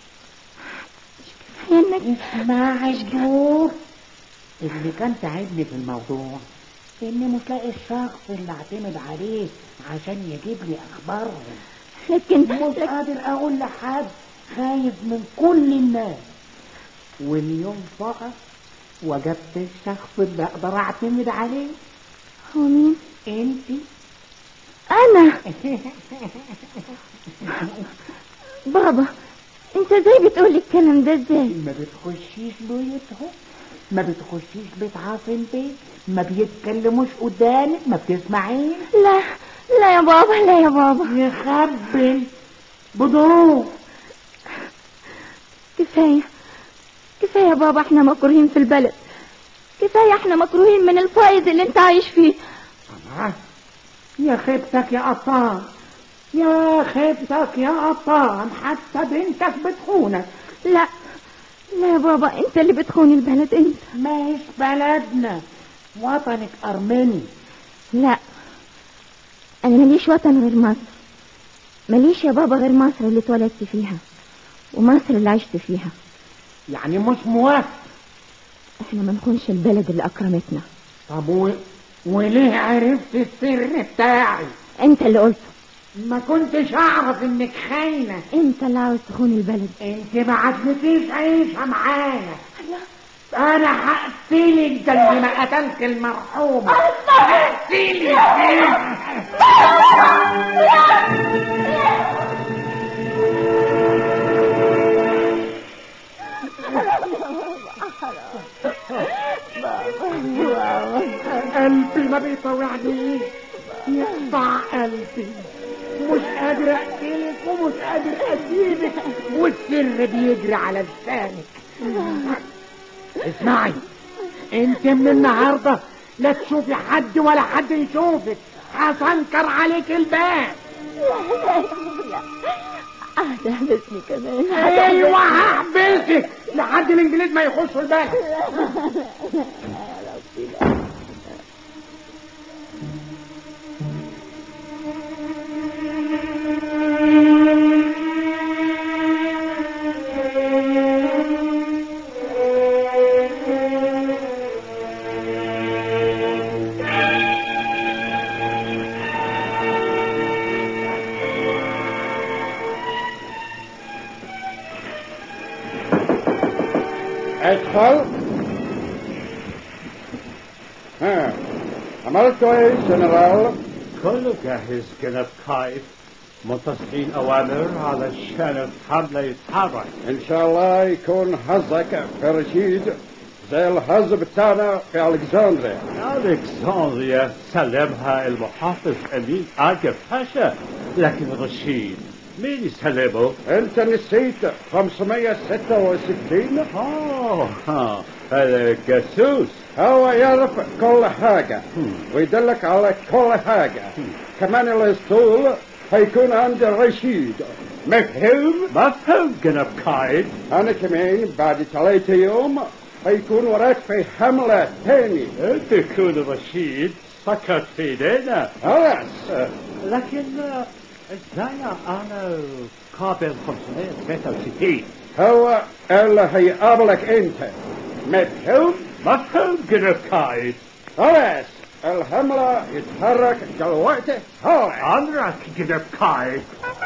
انك اسمع الدور اللي كان تعبني في الموضوع اني مش لاقي الشخص اللي اعتمد عليه عشان يجيب لي اخبارهم لكن مش قادر اقول لحد خايف من كل الناس واليوم فقط وجدت الشخص اللي اقدر اعتمد عليه هو مين انت انا بابا انت ازاي بتقول الكلام ده ازاي ما بتخشيش بيتهم ما بتخشيش بيت عاصم بيه ما بيتكلموش قدامك ما بتسمعين لا لا يا بابا لا يا بابا يخبل بدور كفايه كفايه يا بابا احنا مكروهين في البلد كفايه احنا مكروهين من الفائض اللي انت عايش فيه طبعا يا خيبتك يا قطان يا خيبتك يا قطان حتى بنتك بتخونك لا لا يا بابا انت اللي بتخون البلد انت مش بلدنا وطنك ارمني لا انا ماليش وطن غير مصر ماليش يا بابا غير مصر اللي اتولدت فيها ومصر اللي عشت فيها يعني مش موافق احنا ما نخونش البلد اللي اكرمتنا طب و... وليه عرفت السر بتاعي انت اللي قلته ما كنتش اعرف انك خاينه انت اللي عاوز تخون البلد انت ما عجبتيش عيشه معايا انا هقتلك ده اللي ما قتلت المرحومه هقتلك قلبي ما بيطوعنيش يقطع قلبي مش قادر اقتلك ومش قادر اسيبك والسر بيجري على لسانك اسمعي انت من النهارده لا تشوفي حد ولا حد يشوفك هسنكر عليك الباب هتحبسني كمان ايوه هحبسك لحد الانجليز ما يخشوا البلد ادخل ها عملتوا ايه جنرال كله جاهز جناب قائد منتصرين اوامر علشان الحمله يتحرك ان شاء الله يكون حظك في رشيد زي الحظ بتاعنا في الكسندريا الكسندريا سلمها المحافظ امين اجا باشا لكن رشيد مين يسلمه؟ انت نسيت 566 اه ها، الجاسوس هو يعرف كل حاجة ويدلك على كل حاجة كمان الاسطول هيكون عند رشيد مفهوم؟ مفهوم جناب قائد انا كمان بعد ثلاثة يوم هيكون وراك في حملة تاني تكون رشيد سكت في ايدينا خلاص آه، لكن آه، ازاي انا قابل 563 هو اللي هيقابلك انت مفهوم؟ مفهوم جناب قائد خلاص الحملة يتحرك دلوقتي حالا امرك جناب قائد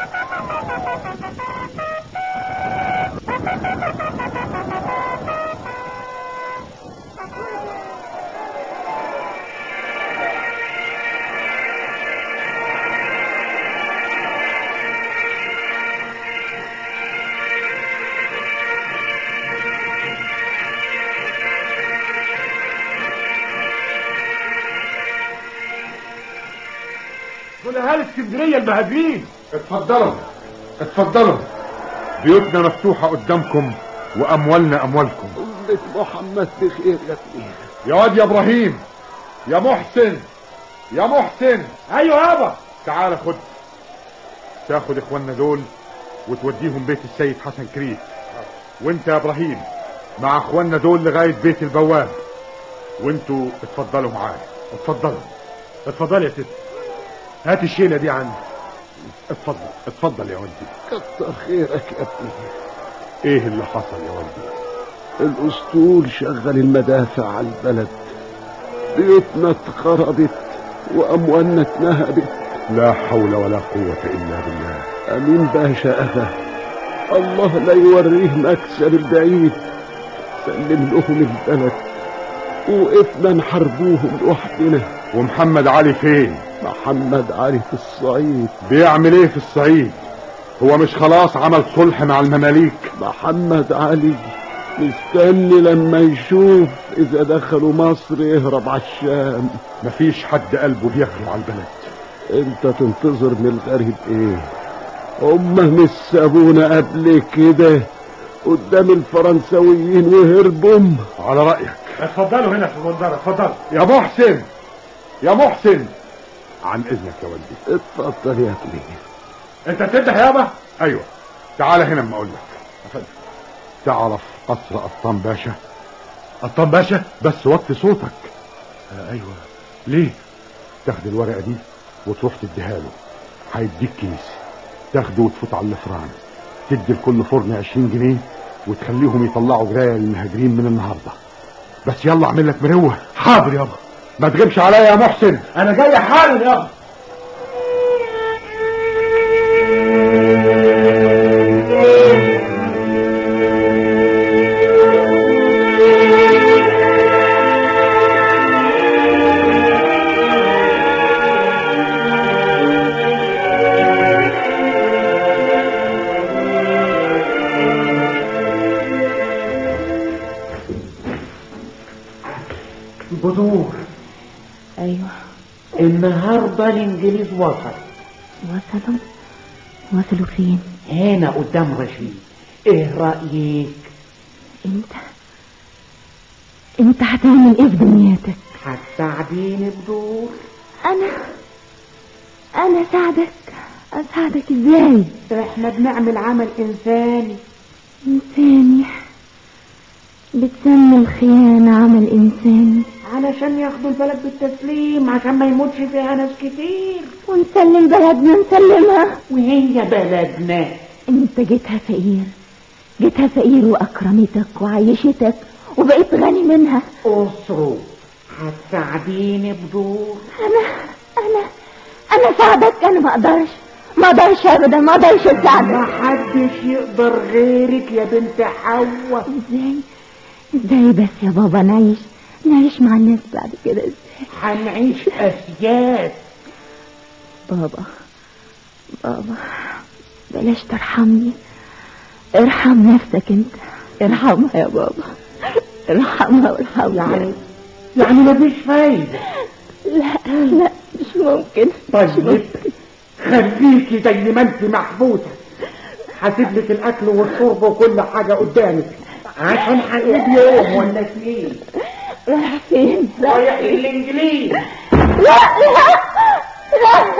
دول اهل اسكندريه المهاجرين اتفضلوا اتفضلوا بيوتنا مفتوحه قدامكم واموالنا اموالكم أمة محمد بخير يا ابني يا واد يا ابراهيم يا محسن يا محسن ايوه يابا تعال خد تاخد اخواننا دول وتوديهم بيت السيد حسن كريم وانت يا ابراهيم مع اخواننا دول لغايه بيت البواب وانتوا اتفضلوا معايا اتفضلوا اتفضل يا ست هات الشيله دي عندي اتفضل اتفضل يا والدي كتر خيرك يا ابني ايه اللي حصل يا والدي الاسطول شغل المدافع على البلد بيوتنا اتخربت واموالنا اتنهبت لا حول ولا قوة الا بالله امين باشا اغا الله لا يوريه مكسب البعيد سلم لهم البلد وقفنا نحاربوهم لوحدنا ومحمد علي فين محمد علي في الصعيد بيعمل ايه في الصعيد هو مش خلاص عمل صلح مع المماليك محمد علي مستني لما يشوف اذا دخلوا مصر يهرب على الشام مفيش حد قلبه بيخلو على البلد انت تنتظر من الغريب ايه هما مش سابونا قبل كده قدام الفرنساويين وهربوا على رأيك اتفضلوا هنا في المنظرة اتفضلوا يا محسن يا محسن عن اذنك يا والدي اتفضل يا ابني انت تفتح يابا ايوه تعال هنا اما اقول لك تعرف قصر قطان باشا قطان باشا بس وطي صوتك آه ايوه ليه تاخد الورقه دي وتروح تديها له هيديك كيس تاخده وتفوت على الفران تدي لكل فرن 20 جنيه وتخليهم يطلعوا جرايه للمهاجرين من النهارده بس يلا اعمل لك مروه حاضر يابا ما تغيبش عليا يا محسن انا جاي حالا يا بدور ايوه النهارده الانجليز وصل وصلوا وصلوا فين هنا قدام رشيد ايه رايك انت انت هتعمل ايه في دنيتك هتساعديني بدور انا انا اساعدك اساعدك ازاي احنا بنعمل عمل انساني انساني بتسمي الخيانة عمل انساني علشان ياخدوا البلد بالتسليم عشان ما يموتش فيها ناس كتير ونسلم بلدنا نسلمها وهي بلدنا انت جيتها فقير جيتها فقير واكرمتك وعيشتك وبقيت غني منها اسرو هتساعديني بدور انا انا انا اساعدك انا ما اقدرش ما اقدرش ابدا ما اقدرش اساعدك ما حدش يقدر غيرك يا بنت حواء ازاي ازاي بس يا بابا نعيش نعيش مع الناس بعد كده ازاي هنعيش اسياد بابا بابا بلاش ترحمني ارحم نفسك انت ارحمها يا بابا ارحمها وارحمها يعني يعني مفيش فايدة لا لا مش ممكن طيب خليكي زي ما انت محبوسة هسيب لك الاكل والشرب وكل حاجة قدامك عشان هنقول يوم ولا اتنين رايح فين رايح للانجليز لا لا لا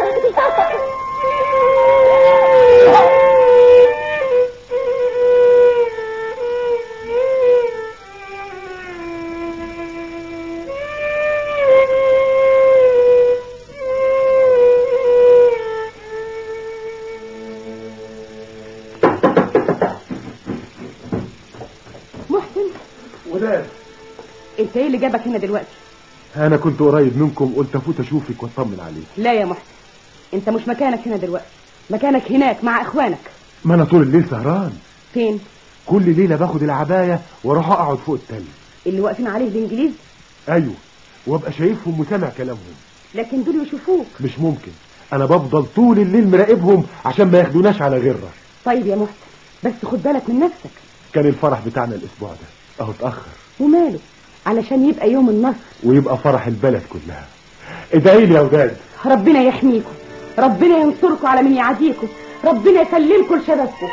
محسن وداد انت ايه اللي جابك هنا دلوقتي انا كنت قريب منكم قلت افوت اشوفك واطمن عليك لا يا محسن انت مش مكانك هنا دلوقتي مكانك هناك مع اخوانك ما انا طول الليل سهران فين كل ليله باخد العبايه واروح اقعد فوق التل اللي واقفين عليه الانجليز ايوه وابقى شايفهم وسامع كلامهم لكن دول يشوفوك مش ممكن انا بفضل طول الليل مراقبهم عشان ما ياخدوناش على غره طيب يا محسن بس خد بالك من نفسك كان الفرح بتاعنا الاسبوع ده اهو اتاخر وماله علشان يبقى يوم النصر ويبقى فرح البلد كلها ادعي لي يا وداد ربنا يحميكم ربنا ينصركم على من يعاديكم ربنا يسلمكم لشبابكم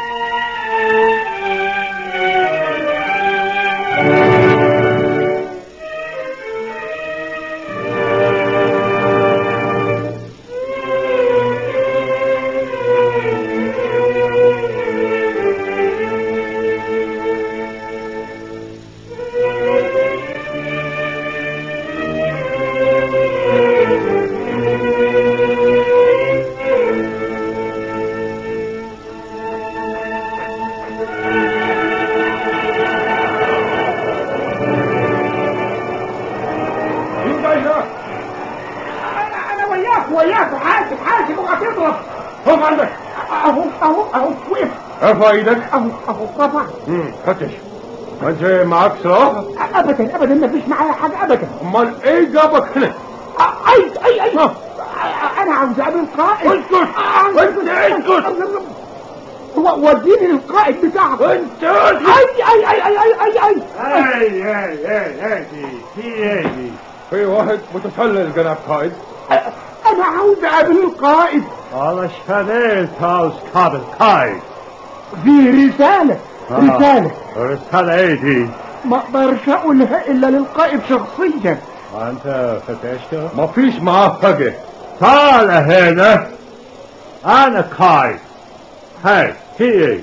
مين جاي ده؟ انا وياك وياك حاسب حاسب اوعى تضرب هم عندك اهو اهو اهو وقف ارفع ايدك اهو اهو رفع امم فتش ما انت معاك سلاح ابدا ابدا ما فيش معايا حاجه ابدا امال ايه جابك هنا اي اي اي انا عاوز اقابل قائد اسكت انت اسكت وديني للقائد بتاعك انت اي اي اي اي اي اي اي اي اي اي اي في ايه دي في واحد متسلل جناب قائد انا عاوز اقابل القائد علشان ايه انت عاوز قابل قائد دي رساله رساله رسالة ايه دي ما اقدرش اقولها الا للقائد شخصيا انت فتشته مفيش معاه فجأة تعال هنا انا قائد هاي في ايه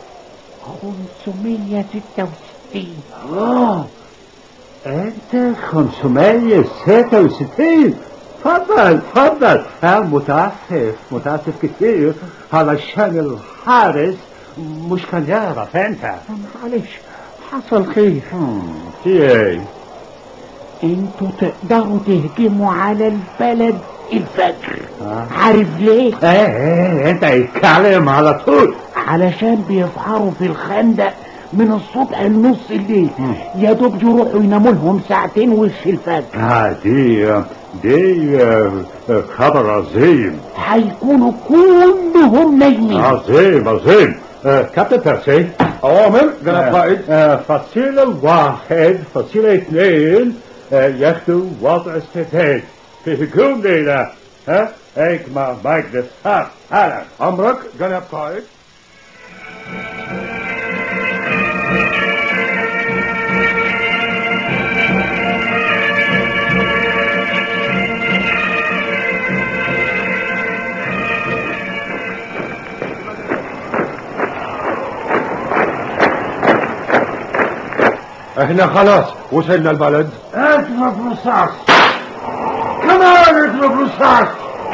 566 اه انت 566 تفضل تفضل انا متاسف متاسف كتير علشان الحارس مش كان يعرف انت معلش حصل خير في ايه انتوا تقدروا تهجموا على البلد الفجر عارف ليه؟ ايه ايه انت اتكلم على طول علشان بيسهروا في الخندق من الصبح لنص الليل يا دوب يروحوا يناموا لهم ساعتين وش الفجر آه دي دي آه، آه، خبر عظيم هيكونوا كلهم نايمين عظيم عظيم آه، كابتن ترسي أوامر جناب قائد آه، فصيلة واحد فصيلة اثنين آه، ياخدوا وضع استعداد في هجوم ليلة ها هيك مع مجلس ها هلا أمرك جناب قائد احنا خلاص وصلنا البلد اضرب رصاص كمان اضرب رصاص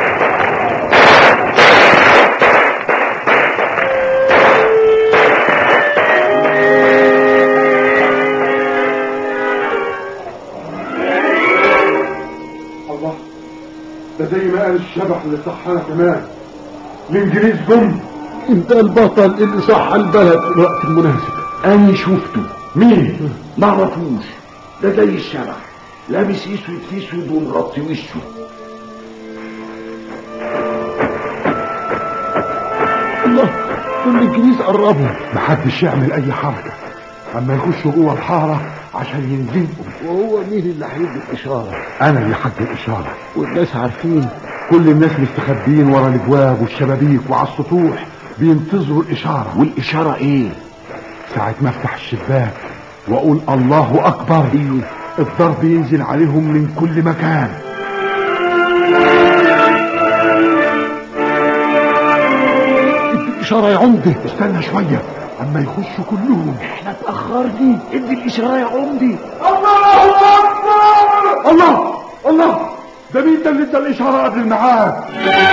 الله ده زي ما قال الشبح اللي صحانا كمان الانجليز جم انت البطل اللي صح البلد في الوقت المناسب أنا شفته مين؟ معرفوش ده زي الشبح لابس اسود في اسود ومغطي وشه الله دول الانجليز قربوا محدش يعمل اي حركه اما يخشوا جوه الحاره عشان ينزلقوا وهو مين اللي هيدي الاشاره انا اللي هدي الاشاره والناس عارفين كل الناس مستخبين ورا الابواب والشبابيك وعلى السطوح بينتظروا الاشاره والاشاره ايه ساعه ما افتح الشباك واقول الله اكبر الضرب ينزل عليهم من كل مكان ادي الاشاره يا عمده استنى شويه اما يخشوا كلهم احنا اتأخرنا ادي الاشاره يا عمدي الله اكبر الله الله ده مين ده اللي ادى الاشاره قبل الميعاد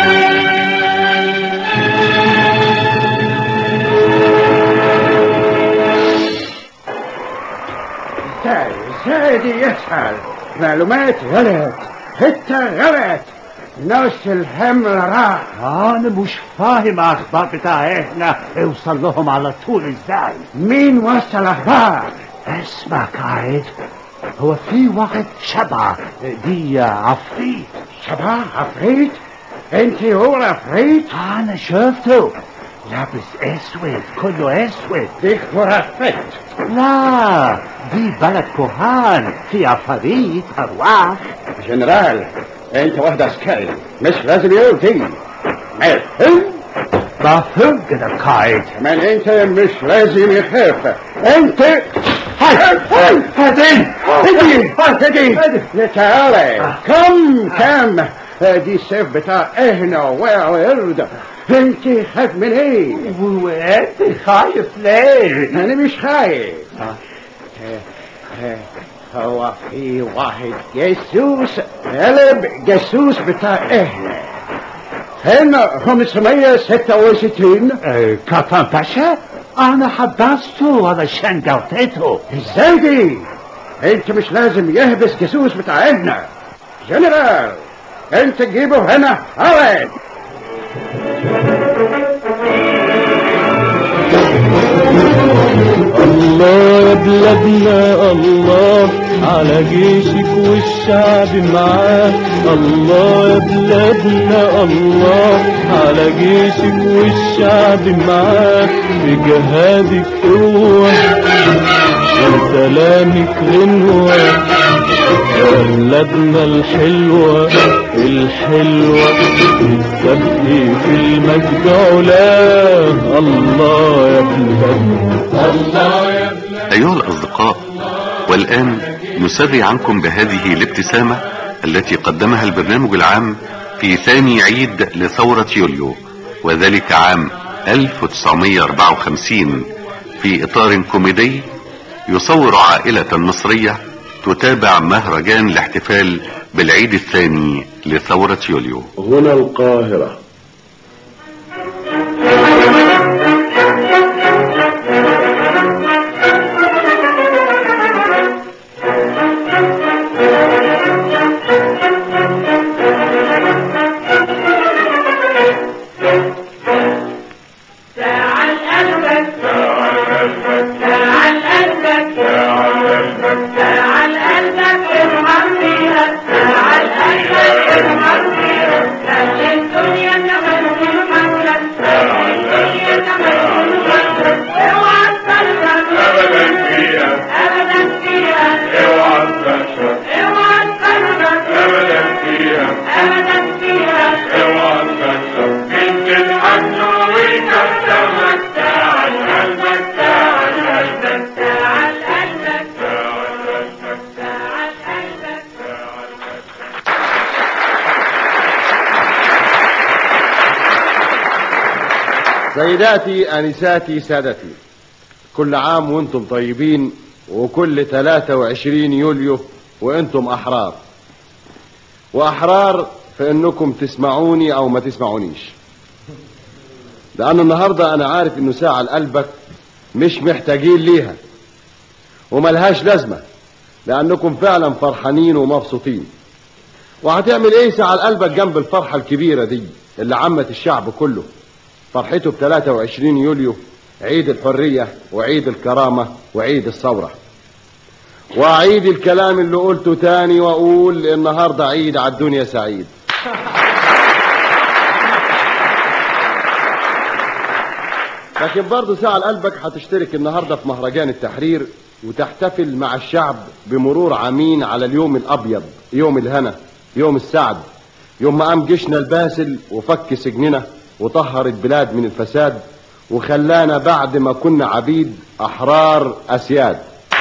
ازاي ازاي دي يسأل معلومات غلط حتة غلط نفس الهم راح انا مش فاهم اخبار بتاعتنا اوصل لهم على طول ازاي مين وصل اخبار اسمع قاعد هو في واحد شبع دي عفريت شبع عفريت انت هو العفريت انا شفته لابس اسود كله اسود دي خرافات لا دي بلد كهان في عفاريت ارواح جنرال انت واحد عسكري مش لازم يقول دي مفهوم مفهوم كده قائد كمان انت مش لازم يخاف انت هاي هاي هدي هدي هدي تعالى كم كم دي السيف بتاع اهنا وورد انت خايف من ايه وانت خايف ليه انا مش خايف هو في واحد جاسوس قلب جاسوس بتاع اهنا هنا 566 كابتن باشا انا حبسته علشان جوتته ازاي دي انت مش لازم يهبس جاسوس بتاع اهنا جنرال انت تجيبه هنا على الله يا بلادنا الله على جيشك والشعب معاه الله يا بلادنا الله على جيشك والشعب معاه بجهادك قوة وسلامك غنوة يا بلادنا الحلوة الحلوة السبق في المجد علاه الله يا بلادنا الله يا أيها الأصدقاء والآن نسري عنكم بهذه الابتسامة التي قدمها البرنامج العام في ثاني عيد لثورة يوليو وذلك عام 1954 في إطار كوميدي يصور عائلة مصرية تتابع مهرجان الاحتفال بالعيد الثاني لثورة يوليو هنا القاهرة سيداتي انساتي سادتي كل عام وانتم طيبين وكل 23 يوليو وانتم احرار واحرار في انكم تسمعوني او ما تسمعونيش لان النهارده انا عارف انه ساعه لقلبك مش محتاجين ليها وملهاش لازمه لانكم فعلا فرحانين ومبسوطين وهتعمل ايه ساعه لقلبك جنب الفرحه الكبيره دي اللي عمت الشعب كله فرحته ب 23 يوليو عيد الحريه وعيد الكرامه وعيد الثوره واعيد الكلام اللي قلته تاني واقول النهارده عيد على الدنيا سعيد لكن برضه ساعة لقلبك هتشترك النهارده في مهرجان التحرير وتحتفل مع الشعب بمرور عامين على اليوم الابيض يوم الهنا يوم السعد يوم ما قام جيشنا الباسل وفك سجننا وطهر البلاد من الفساد وخلانا بعد ما كنا عبيد احرار اسياد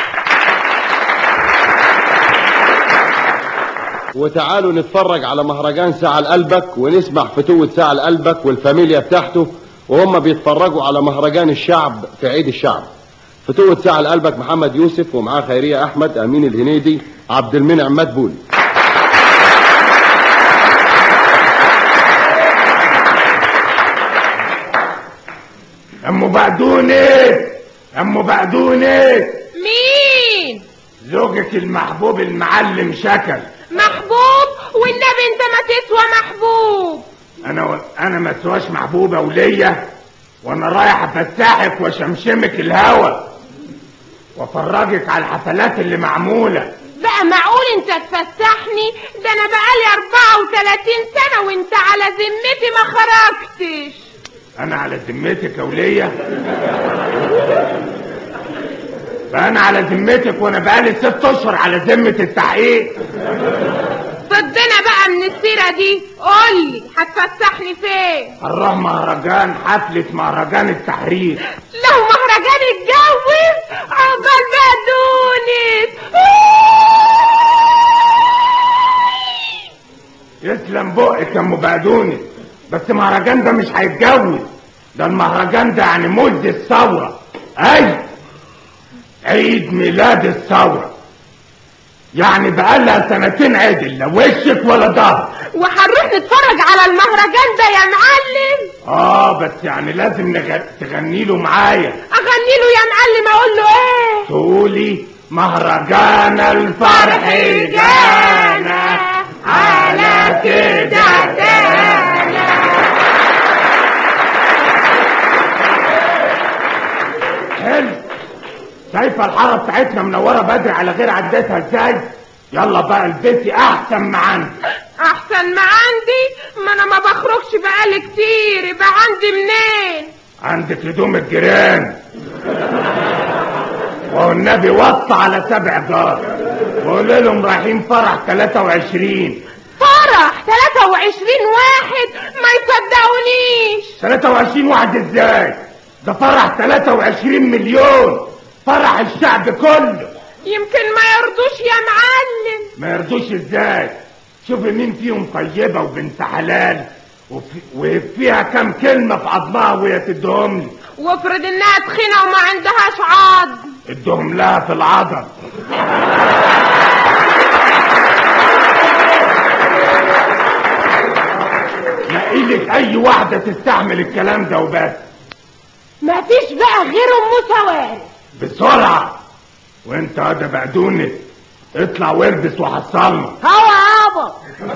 وتعالوا نتفرج على مهرجان ساعة لقلبك ونسمع فتوة ساعة لقلبك والفاميليا بتاعته وهم بيتفرجوا على مهرجان الشعب في عيد الشعب فتوة ساعة لقلبك محمد يوسف ومعاه خيرية أحمد أمين الهنيدي عبد المنعم مدبول ام بقدونس ام بقدونس مين زوجك المحبوب المعلم شكل محبوب والنبي انت ما تسوى محبوب انا و... انا ما سواش محبوبه وليا وانا رايح افسحك واشمشمك الهوا وافرجك على الحفلات اللي معموله بقى معقول انت تفسحني ده انا بقالي 34 سنة وانت على ذمتي ما خرجتش انا على ذمتك يا ولية بقى انا على ذمتك وانا بقالي ست اشهر على ذمة التحقيق صدنا بقى من السيرة دي قولي هتفسحني فين هنروح مهرجان حفلة مهرجان التحرير لو مهرجان اتجوز عقبال بقدونس يسلم بقك يا ام بقدونس بس المهرجان ده مش هيتجوز ده المهرجان ده يعني مولد الثورة اي عيد ميلاد الثورة يعني بقالها سنتين عدل لا وشك ولا ظهر وهنروح نتفرج على المهرجان ده يا معلم اه بس يعني لازم نغ... تغني له معايا اغني له يا معلم اقول له ايه تقولي مهرجان الفرح جانا على كده حلو شايفه الحاره بتاعتنا منوره بدري على غير عدتها ازاي يلا بقى البسي احسن ما عندي احسن ما عندي ما انا ما بخرجش بقالي كتير يبقى عندي منين عندك هدوم الجيران والنبي وصى على سبع جار وقول لهم رايحين فرح 23 فرح 23 واحد ما يصدقونيش 23 واحد ازاي ده فرح 23 مليون فرح الشعب كله يمكن ما يرضوش يا معلم ما يرضوش ازاي شوفي مين فيهم طيبة وبنت حلال وفي وفيها كام كلمة في عظمها وهي تدهم لي وافرض انها تخينة وما عندهاش عظم ادهم لها في العضل نقيلك اي واحدة تستحمل الكلام ده وبس ما فيش بقى غير ام سواري بسرعة وانت هذا بقدونس اطلع والبس وحصلنا هوا يابا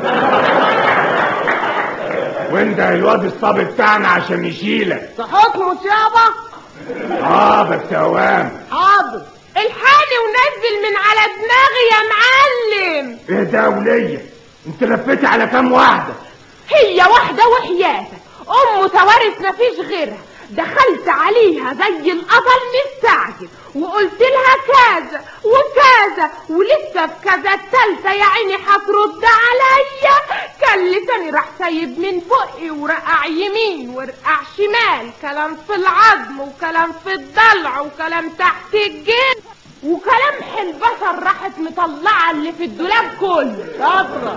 وانت الواد الصبي بتاعنا عشان يشيلك حكمه يابا اه بس اوام حاضر الحقني ونزل من على دماغي يا معلم ايه ده ولية انت لفيتي على كام واحدة هي واحدة وحياتك ام توارث مفيش غيرها دخلت عليها زي القطر مستعجل وقلت لها كذا وكذا ولسه في كذا التالتة يا عيني هترد عليا كان لساني راح سايب من بقي ورقع يمين ورقع شمال كلام في العظم وكلام في الضلع وكلام تحت الجلد وكلام البشر راحت مطلعه اللي في الدولاب كله شاطره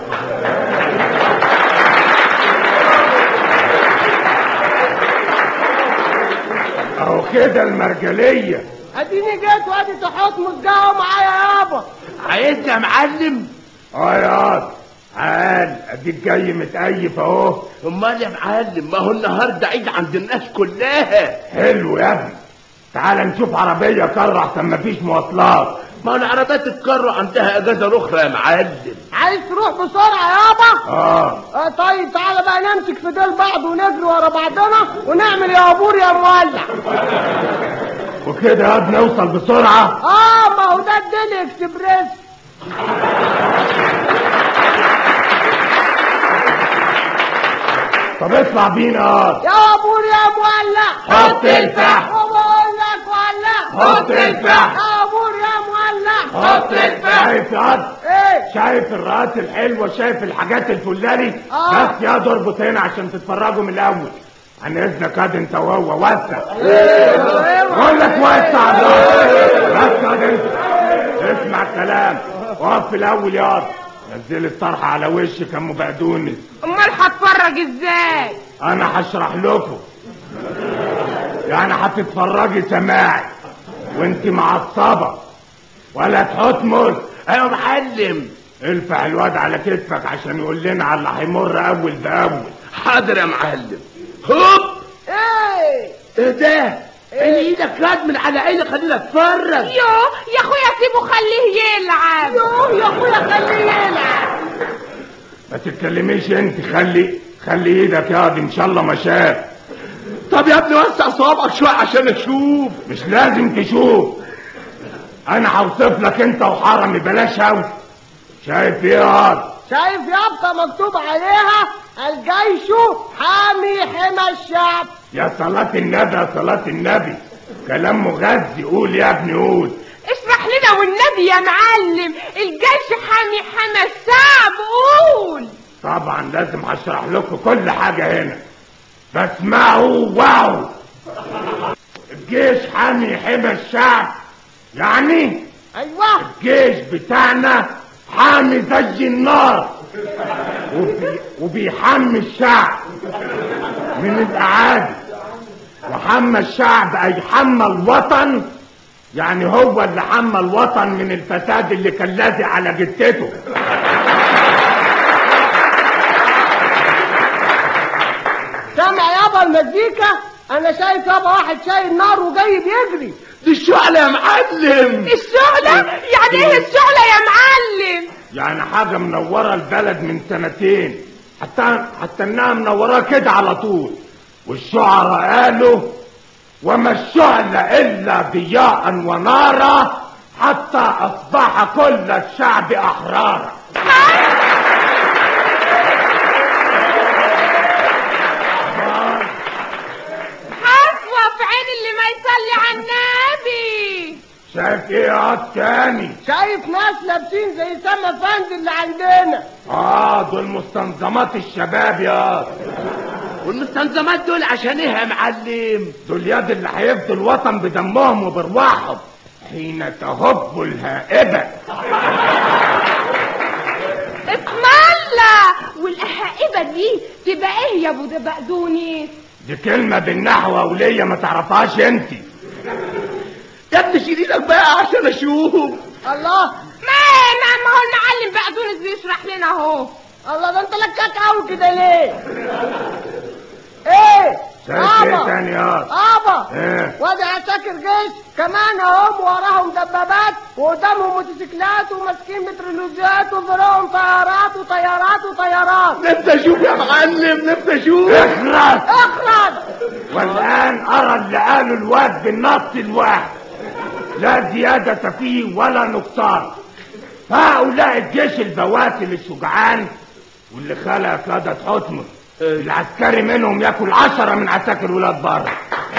كده المرجلية اديني جيت وادي تحط متجاوب معايا يابا عايزني يا معلم اه يا تعال اديك جاي متأيف اهو امال يا معلم ما هو النهارده عيد عند الناس كلها حلو يا ابني تعال نشوف عربية كرة احسن مفيش مواصلات ما هو العربيات الكرة عندها اجازه اخرى يا معلم عايز تروح بسرعة يابا اه اه طيب تعالى بقى نمسك في ديل بعض ونجري ورا بعضنا ونعمل يا ابور يا مولع وكده يا ابني نوصل بسرعة اه ما هو ده الديل اكسبريس طب اطلع بينا اه يا ابور يا مولع حط الفحم. بقول لك ولع حط الفحم. يا ابور يا مولع حط شايف يا واد؟ ايه شايف الرقات الحلوة شايف الحاجات الفلاني آه. بس يا ده اربط هنا عشان تتفرجوا من الاول عن اذنك هاد انت وهو وسع بقول لك وسع بس هاد انت اسمع الكلام وقف في الاول يا واد. نزل الطرحة على وشك يا ام بقدونس امال هتفرج ازاي انا هشرح لكم يعني هتتفرجي سماعي وانت معصبة ولا تحطمس ايوه معلم ارفع الواد على كتفك عشان يقول لنا على اللي هيمر اول باول حاضر يا معلم هوب ايه ايه ده اللي ايدك خد من على عيني خلينا اتفرج يوه يا اخويا سيبه خليه يلعب يوه يا اخويا خليه يلعب ما تتكلميش انت خلي خلي ايدك يا واد ان شاء الله ما شاف طب يا ابني وسع صوابعك شويه عشان اشوف مش لازم تشوف انا هوصف لك انت وحرمي بلاش هوس شايف ايه يا واد؟ شايف يافطة مكتوب عليها الجيش حامي حمى الشعب يا صلاة النبي يا صلاة النبي كلام مغذي قول يا ابني قول اشرح لنا والنبي يا معلم الجيش حامي حمى الشعب قول طبعا لازم هشرح لكم كل حاجة هنا فاسمعوا واو الجيش حامي حمى الشعب يعني ايوه الجيش بتاعنا حامي زي النار وبي وبيحمي الشعب من الاعادي وحمى الشعب اي حمى الوطن يعني هو اللي حمى الوطن من الفساد اللي كان لازق على جثته سامع يابا المزيكا انا شايف يابا واحد شايل نار وجاي بيجري دي الشعلة يا معلم الشعلة يعني ايه الشعلة يا معلم يعني حاجة منورة البلد من سنتين حتى حتى انها منوراه كده على طول والشعراء قالوا وما الشعل الا ضياء ونارا حتى اصبح كل الشعب احرارا حسوة في عين اللي ما يصلي على النبي شايف ايه يا تاني شايف ناس لابسين زي سما فند اللي عندنا اه دول مستنظمات الشباب يا والمستلزمات دول عشان ايه يا معلم دول يد اللي هيفدوا الوطن بدمهم وبرواحهم حين تهب الهائبة اسم الله والهائبة دي تبقى ايه يا ابو ده بقدونس دي كلمة بالنحو ولية ما تعرفهاش انت يا ابني شيل ايدك بقى عشان اشوف الله ما ما ما هو المعلم بقدونس بيشرح لنا اهو الله ده انت لكاك قوي كده ليه ايه شايف ايه ابا تاني يا ابا ايه وادي عساكر جيش كمان اهم وراهم دبابات وقدامهم موتوسيكلات وماسكين مترولوجيات وفوقهم طيارات وطيارات وطيارات نفسي اشوف يا معلم نفسي اشوف اخرس اخرج والان ارى اللي قاله الواد بالنص الواحد لا زيادة فيه ولا نقصان هؤلاء الجيش البواسل الشجعان واللي خلق كده حتمر العسكري منهم ياكل عشرة من عساكر ولاد بره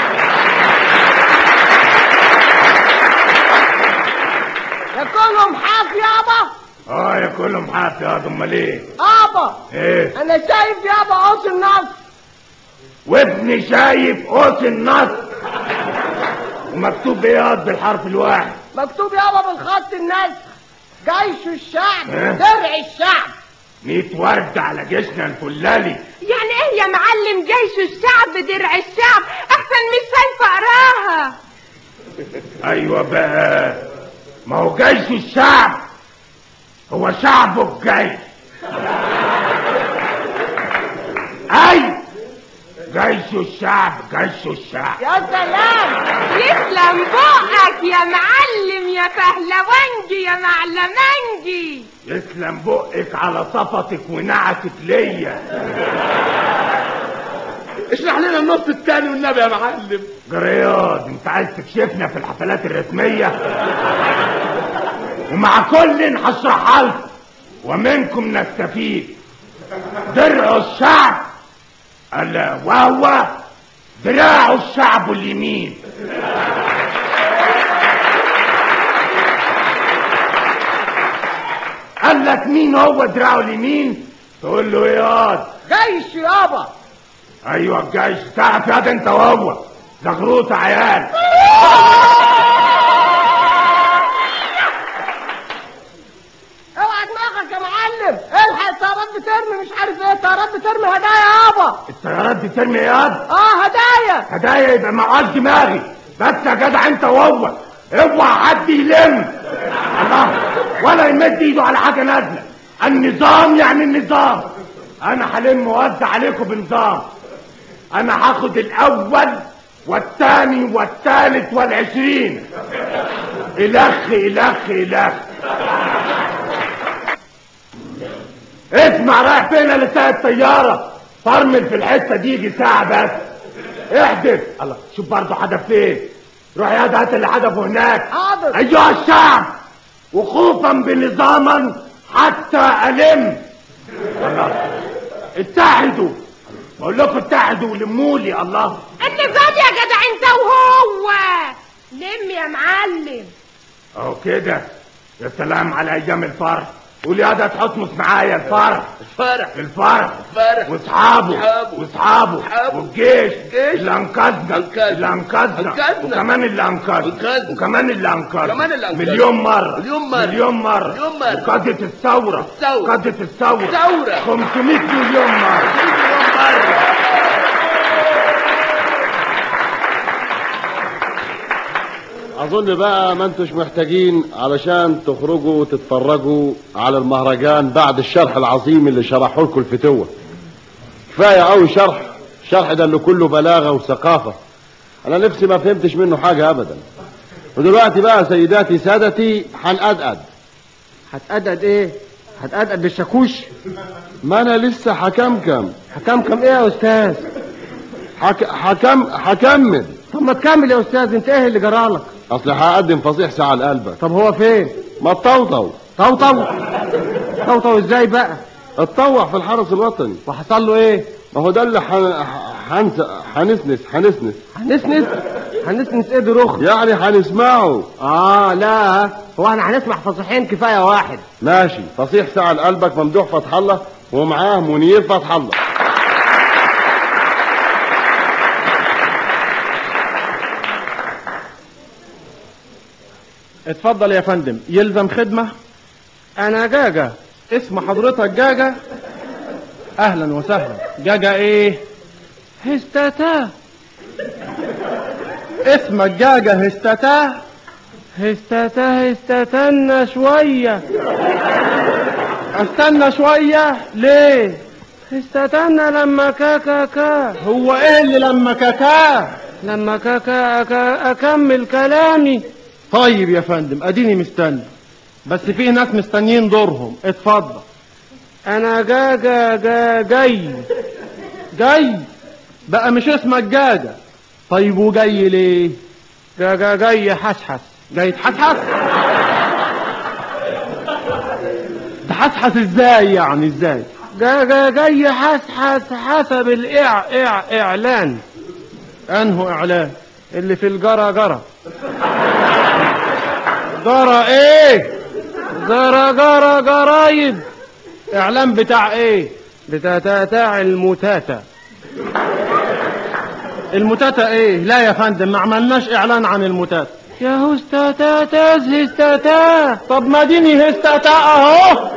ياكلهم حاف يابا اه ياكلهم حاف يا امال ايه ابا ايه انا شايف يابا قوس النصر وابني شايف قوس النصر ومكتوب ايه بالحرف الواحد مكتوب يابا بالخط النسر جيش الشعب إيه؟ درع الشعب ميت ورد على جيشنا الفلالي يعني ايه يا معلم جيش الشعب درع الشعب احسن مش شايفه اقراها ايوه بقى ما هو جيش الشعب هو شعبه الجيش اي جيش الشعب جيش الشعب يا سلام يسلم بقك يا معلم يا فهلوانجي يا معلمانجي يسلم بقك على صفتك ونعتك ليا اشرح لنا النص التاني والنبي يا معلم جرياد انت عايز تكشفنا في الحفلات الرسمية ومع كل هشرحها لكم ومنكم نستفيد درع الشعب الا وهو دراع الشعب اليمين قال لك مين هو دراعه اليمين تقول له ياض جيش يابا ايوه الجيش تعرف ياض انت وهو زغروطه عيال اوعى دماغك يا معلم الحق الطيارات بترمي مش عارف ايه الطيارات بترمي هدايا يابا الطيارات دي ترمي ياض اه هدايا هدايا يبقى معاش دماغي بس يا جدع انت وهو اوعى حد يلم الله ولا يمد ايده على حاجه نازله النظام يعني النظام انا هلم واوزع عليكم بنظام انا هاخد الاول والثاني والثالث والعشرين الخ الخ الخ اسمع رايح فين انا سايق الطياره فرمل في الحته دي يجي ساعه بس احدث الله شوف برضه حدف فين روح يا هات اللي حدفه هناك حاضر ايها الشعب وخوفا بنظاما حتى الم الله اتحدوا بقول لكم اتحدوا ولموا لي الله النظام يا جدع انت وهو لم يا معلم اهو كده يا سلام على ايام الفرح قول يا ده تحطمس معايا الفرح الفرح الفرح الفرح واصحابه أصحابه. واصحابه أصحابه. والجيش الجيش. اللي انقذنا أنقذنا. اللي انقذنا أنقذنا. وكمان اللي انقذنا أنقذنا. وكمان اللي انقذنا كمان اللي أنقذنا. مليون مرة مليون مرة. مليون مرة مليون مرة. وقادة الثورة الثورة. قادة الثورة الثورة. 500 مليون مرة مليون مرة اظن بقى ما انتوش محتاجين علشان تخرجوا وتتفرجوا على المهرجان بعد الشرح العظيم اللي شرحه لكم الفتوة كفاية قوي شرح الشرح ده اللي كله بلاغة وثقافة انا نفسي ما فهمتش منه حاجة ابدا ودلوقتي بقى سيداتي سادتي هنقدقد هتقدد ايه هتقدد بالشاكوش ما انا لسه حكمكم هكمكم ايه يا استاذ حك... حكم هكمل طب ما تكمل يا استاذ انت ايه اللي جرالك اصل هقدم فصيح ساعة لقلبك طب هو فين ما تطوطو طوطو طوطو ازاي بقى اتطوع في الحرس الوطني وحصل له ايه ما هو ده اللي حن... حنس... هنسنس هنسنس هنسنس هنسنس ايه دي رخ يعني هنسمعه اه لا هو احنا هنسمع فصيحين كفايه واحد ماشي فصيح ساعة لقلبك ممدوح فتح الله ومعاه منير فتح الله اتفضل يا فندم يلزم خدمة انا جاجا اسم حضرتك جاجا اهلا وسهلا جاجا ايه هستتا اسمك جاجا هستتا هستتا هستتنا شوية استنى شوية ليه استنى لما كاكا كا هو ايه اللي لما كاكا لما كاكا أكا اكمل كلامي طيب يا فندم اديني مستني بس في ناس مستنيين دورهم اتفضل انا جا جا جا جاي جاي بقى مش اسمك جاجا طيب وجاي ليه جا جا جاي حسحس جاي تحسحس تحسحس ازاي يعني ازاي جا جا جاي حسحس حسب الاع اع اعلان انه اعلان اللي في الجرى جرى جرى ايه جرى جرى جرايد اعلان بتاع ايه بتاع بتاع المتاتة المتاتة ايه لا يا فندم ما عملناش اعلان عن المتاتة يا هستاتاتاز هستاتا طب ما ديني هستاتا اهو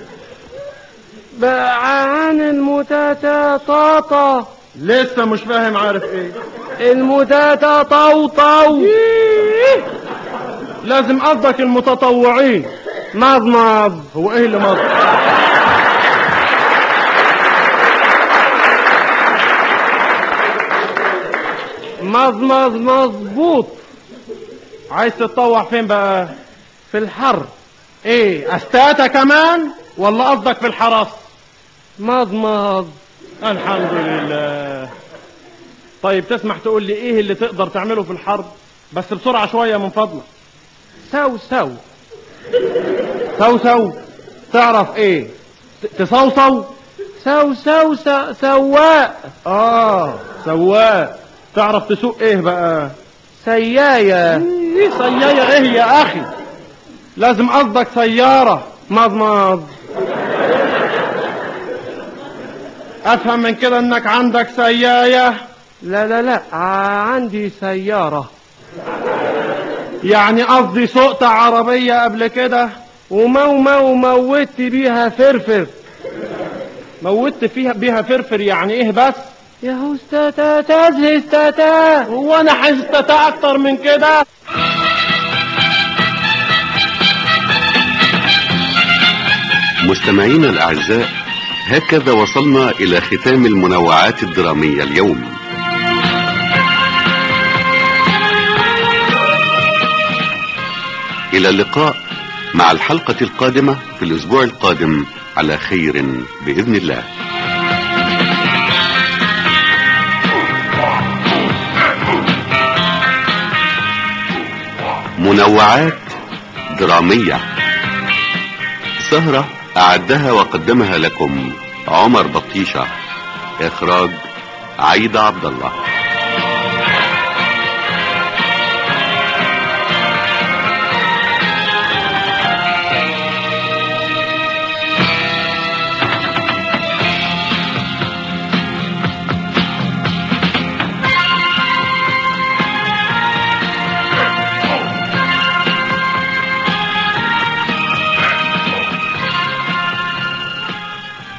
بقى عن المتاتة طاطا لسه مش فاهم عارف ايه المتاتة طوطو لازم قصدك المتطوعين مضمض هو ايه اللي مضمض مضمض مظبوط عايز تتطوع فين بقى في الحر ايه استاتا كمان ولا قصدك في الحرس مضمض الحمد لله طيب تسمح تقول لي ايه اللي تقدر تعمله في الحرب بس بسرعة شوية من فضلك سو سو سو سو تعرف ايه ت- تصوصو سو سو سو سواق اه سواق تعرف تسوق ايه بقى سياية ايه سياية ايه يا اخي لازم قصدك سيارة مضمض افهم من كده انك عندك سياية لا لا لا عندي سيارة يعني قصدي سوقت عربية قبل كده ومو مو موت بيها فرفر موت فيها بيها فرفر يعني ايه بس يا هو استاتا تازهي استاتا هو انا حستتا اكتر من كده مستمعينا الأعزاء هكذا وصلنا إلى ختام المنوعات الدرامية اليوم إلى اللقاء مع الحلقة القادمة في الأسبوع القادم على خير بإذن الله منوعات درامية سهرة أعدها وقدمها لكم عمر بطيشة إخراج عيد عبد الله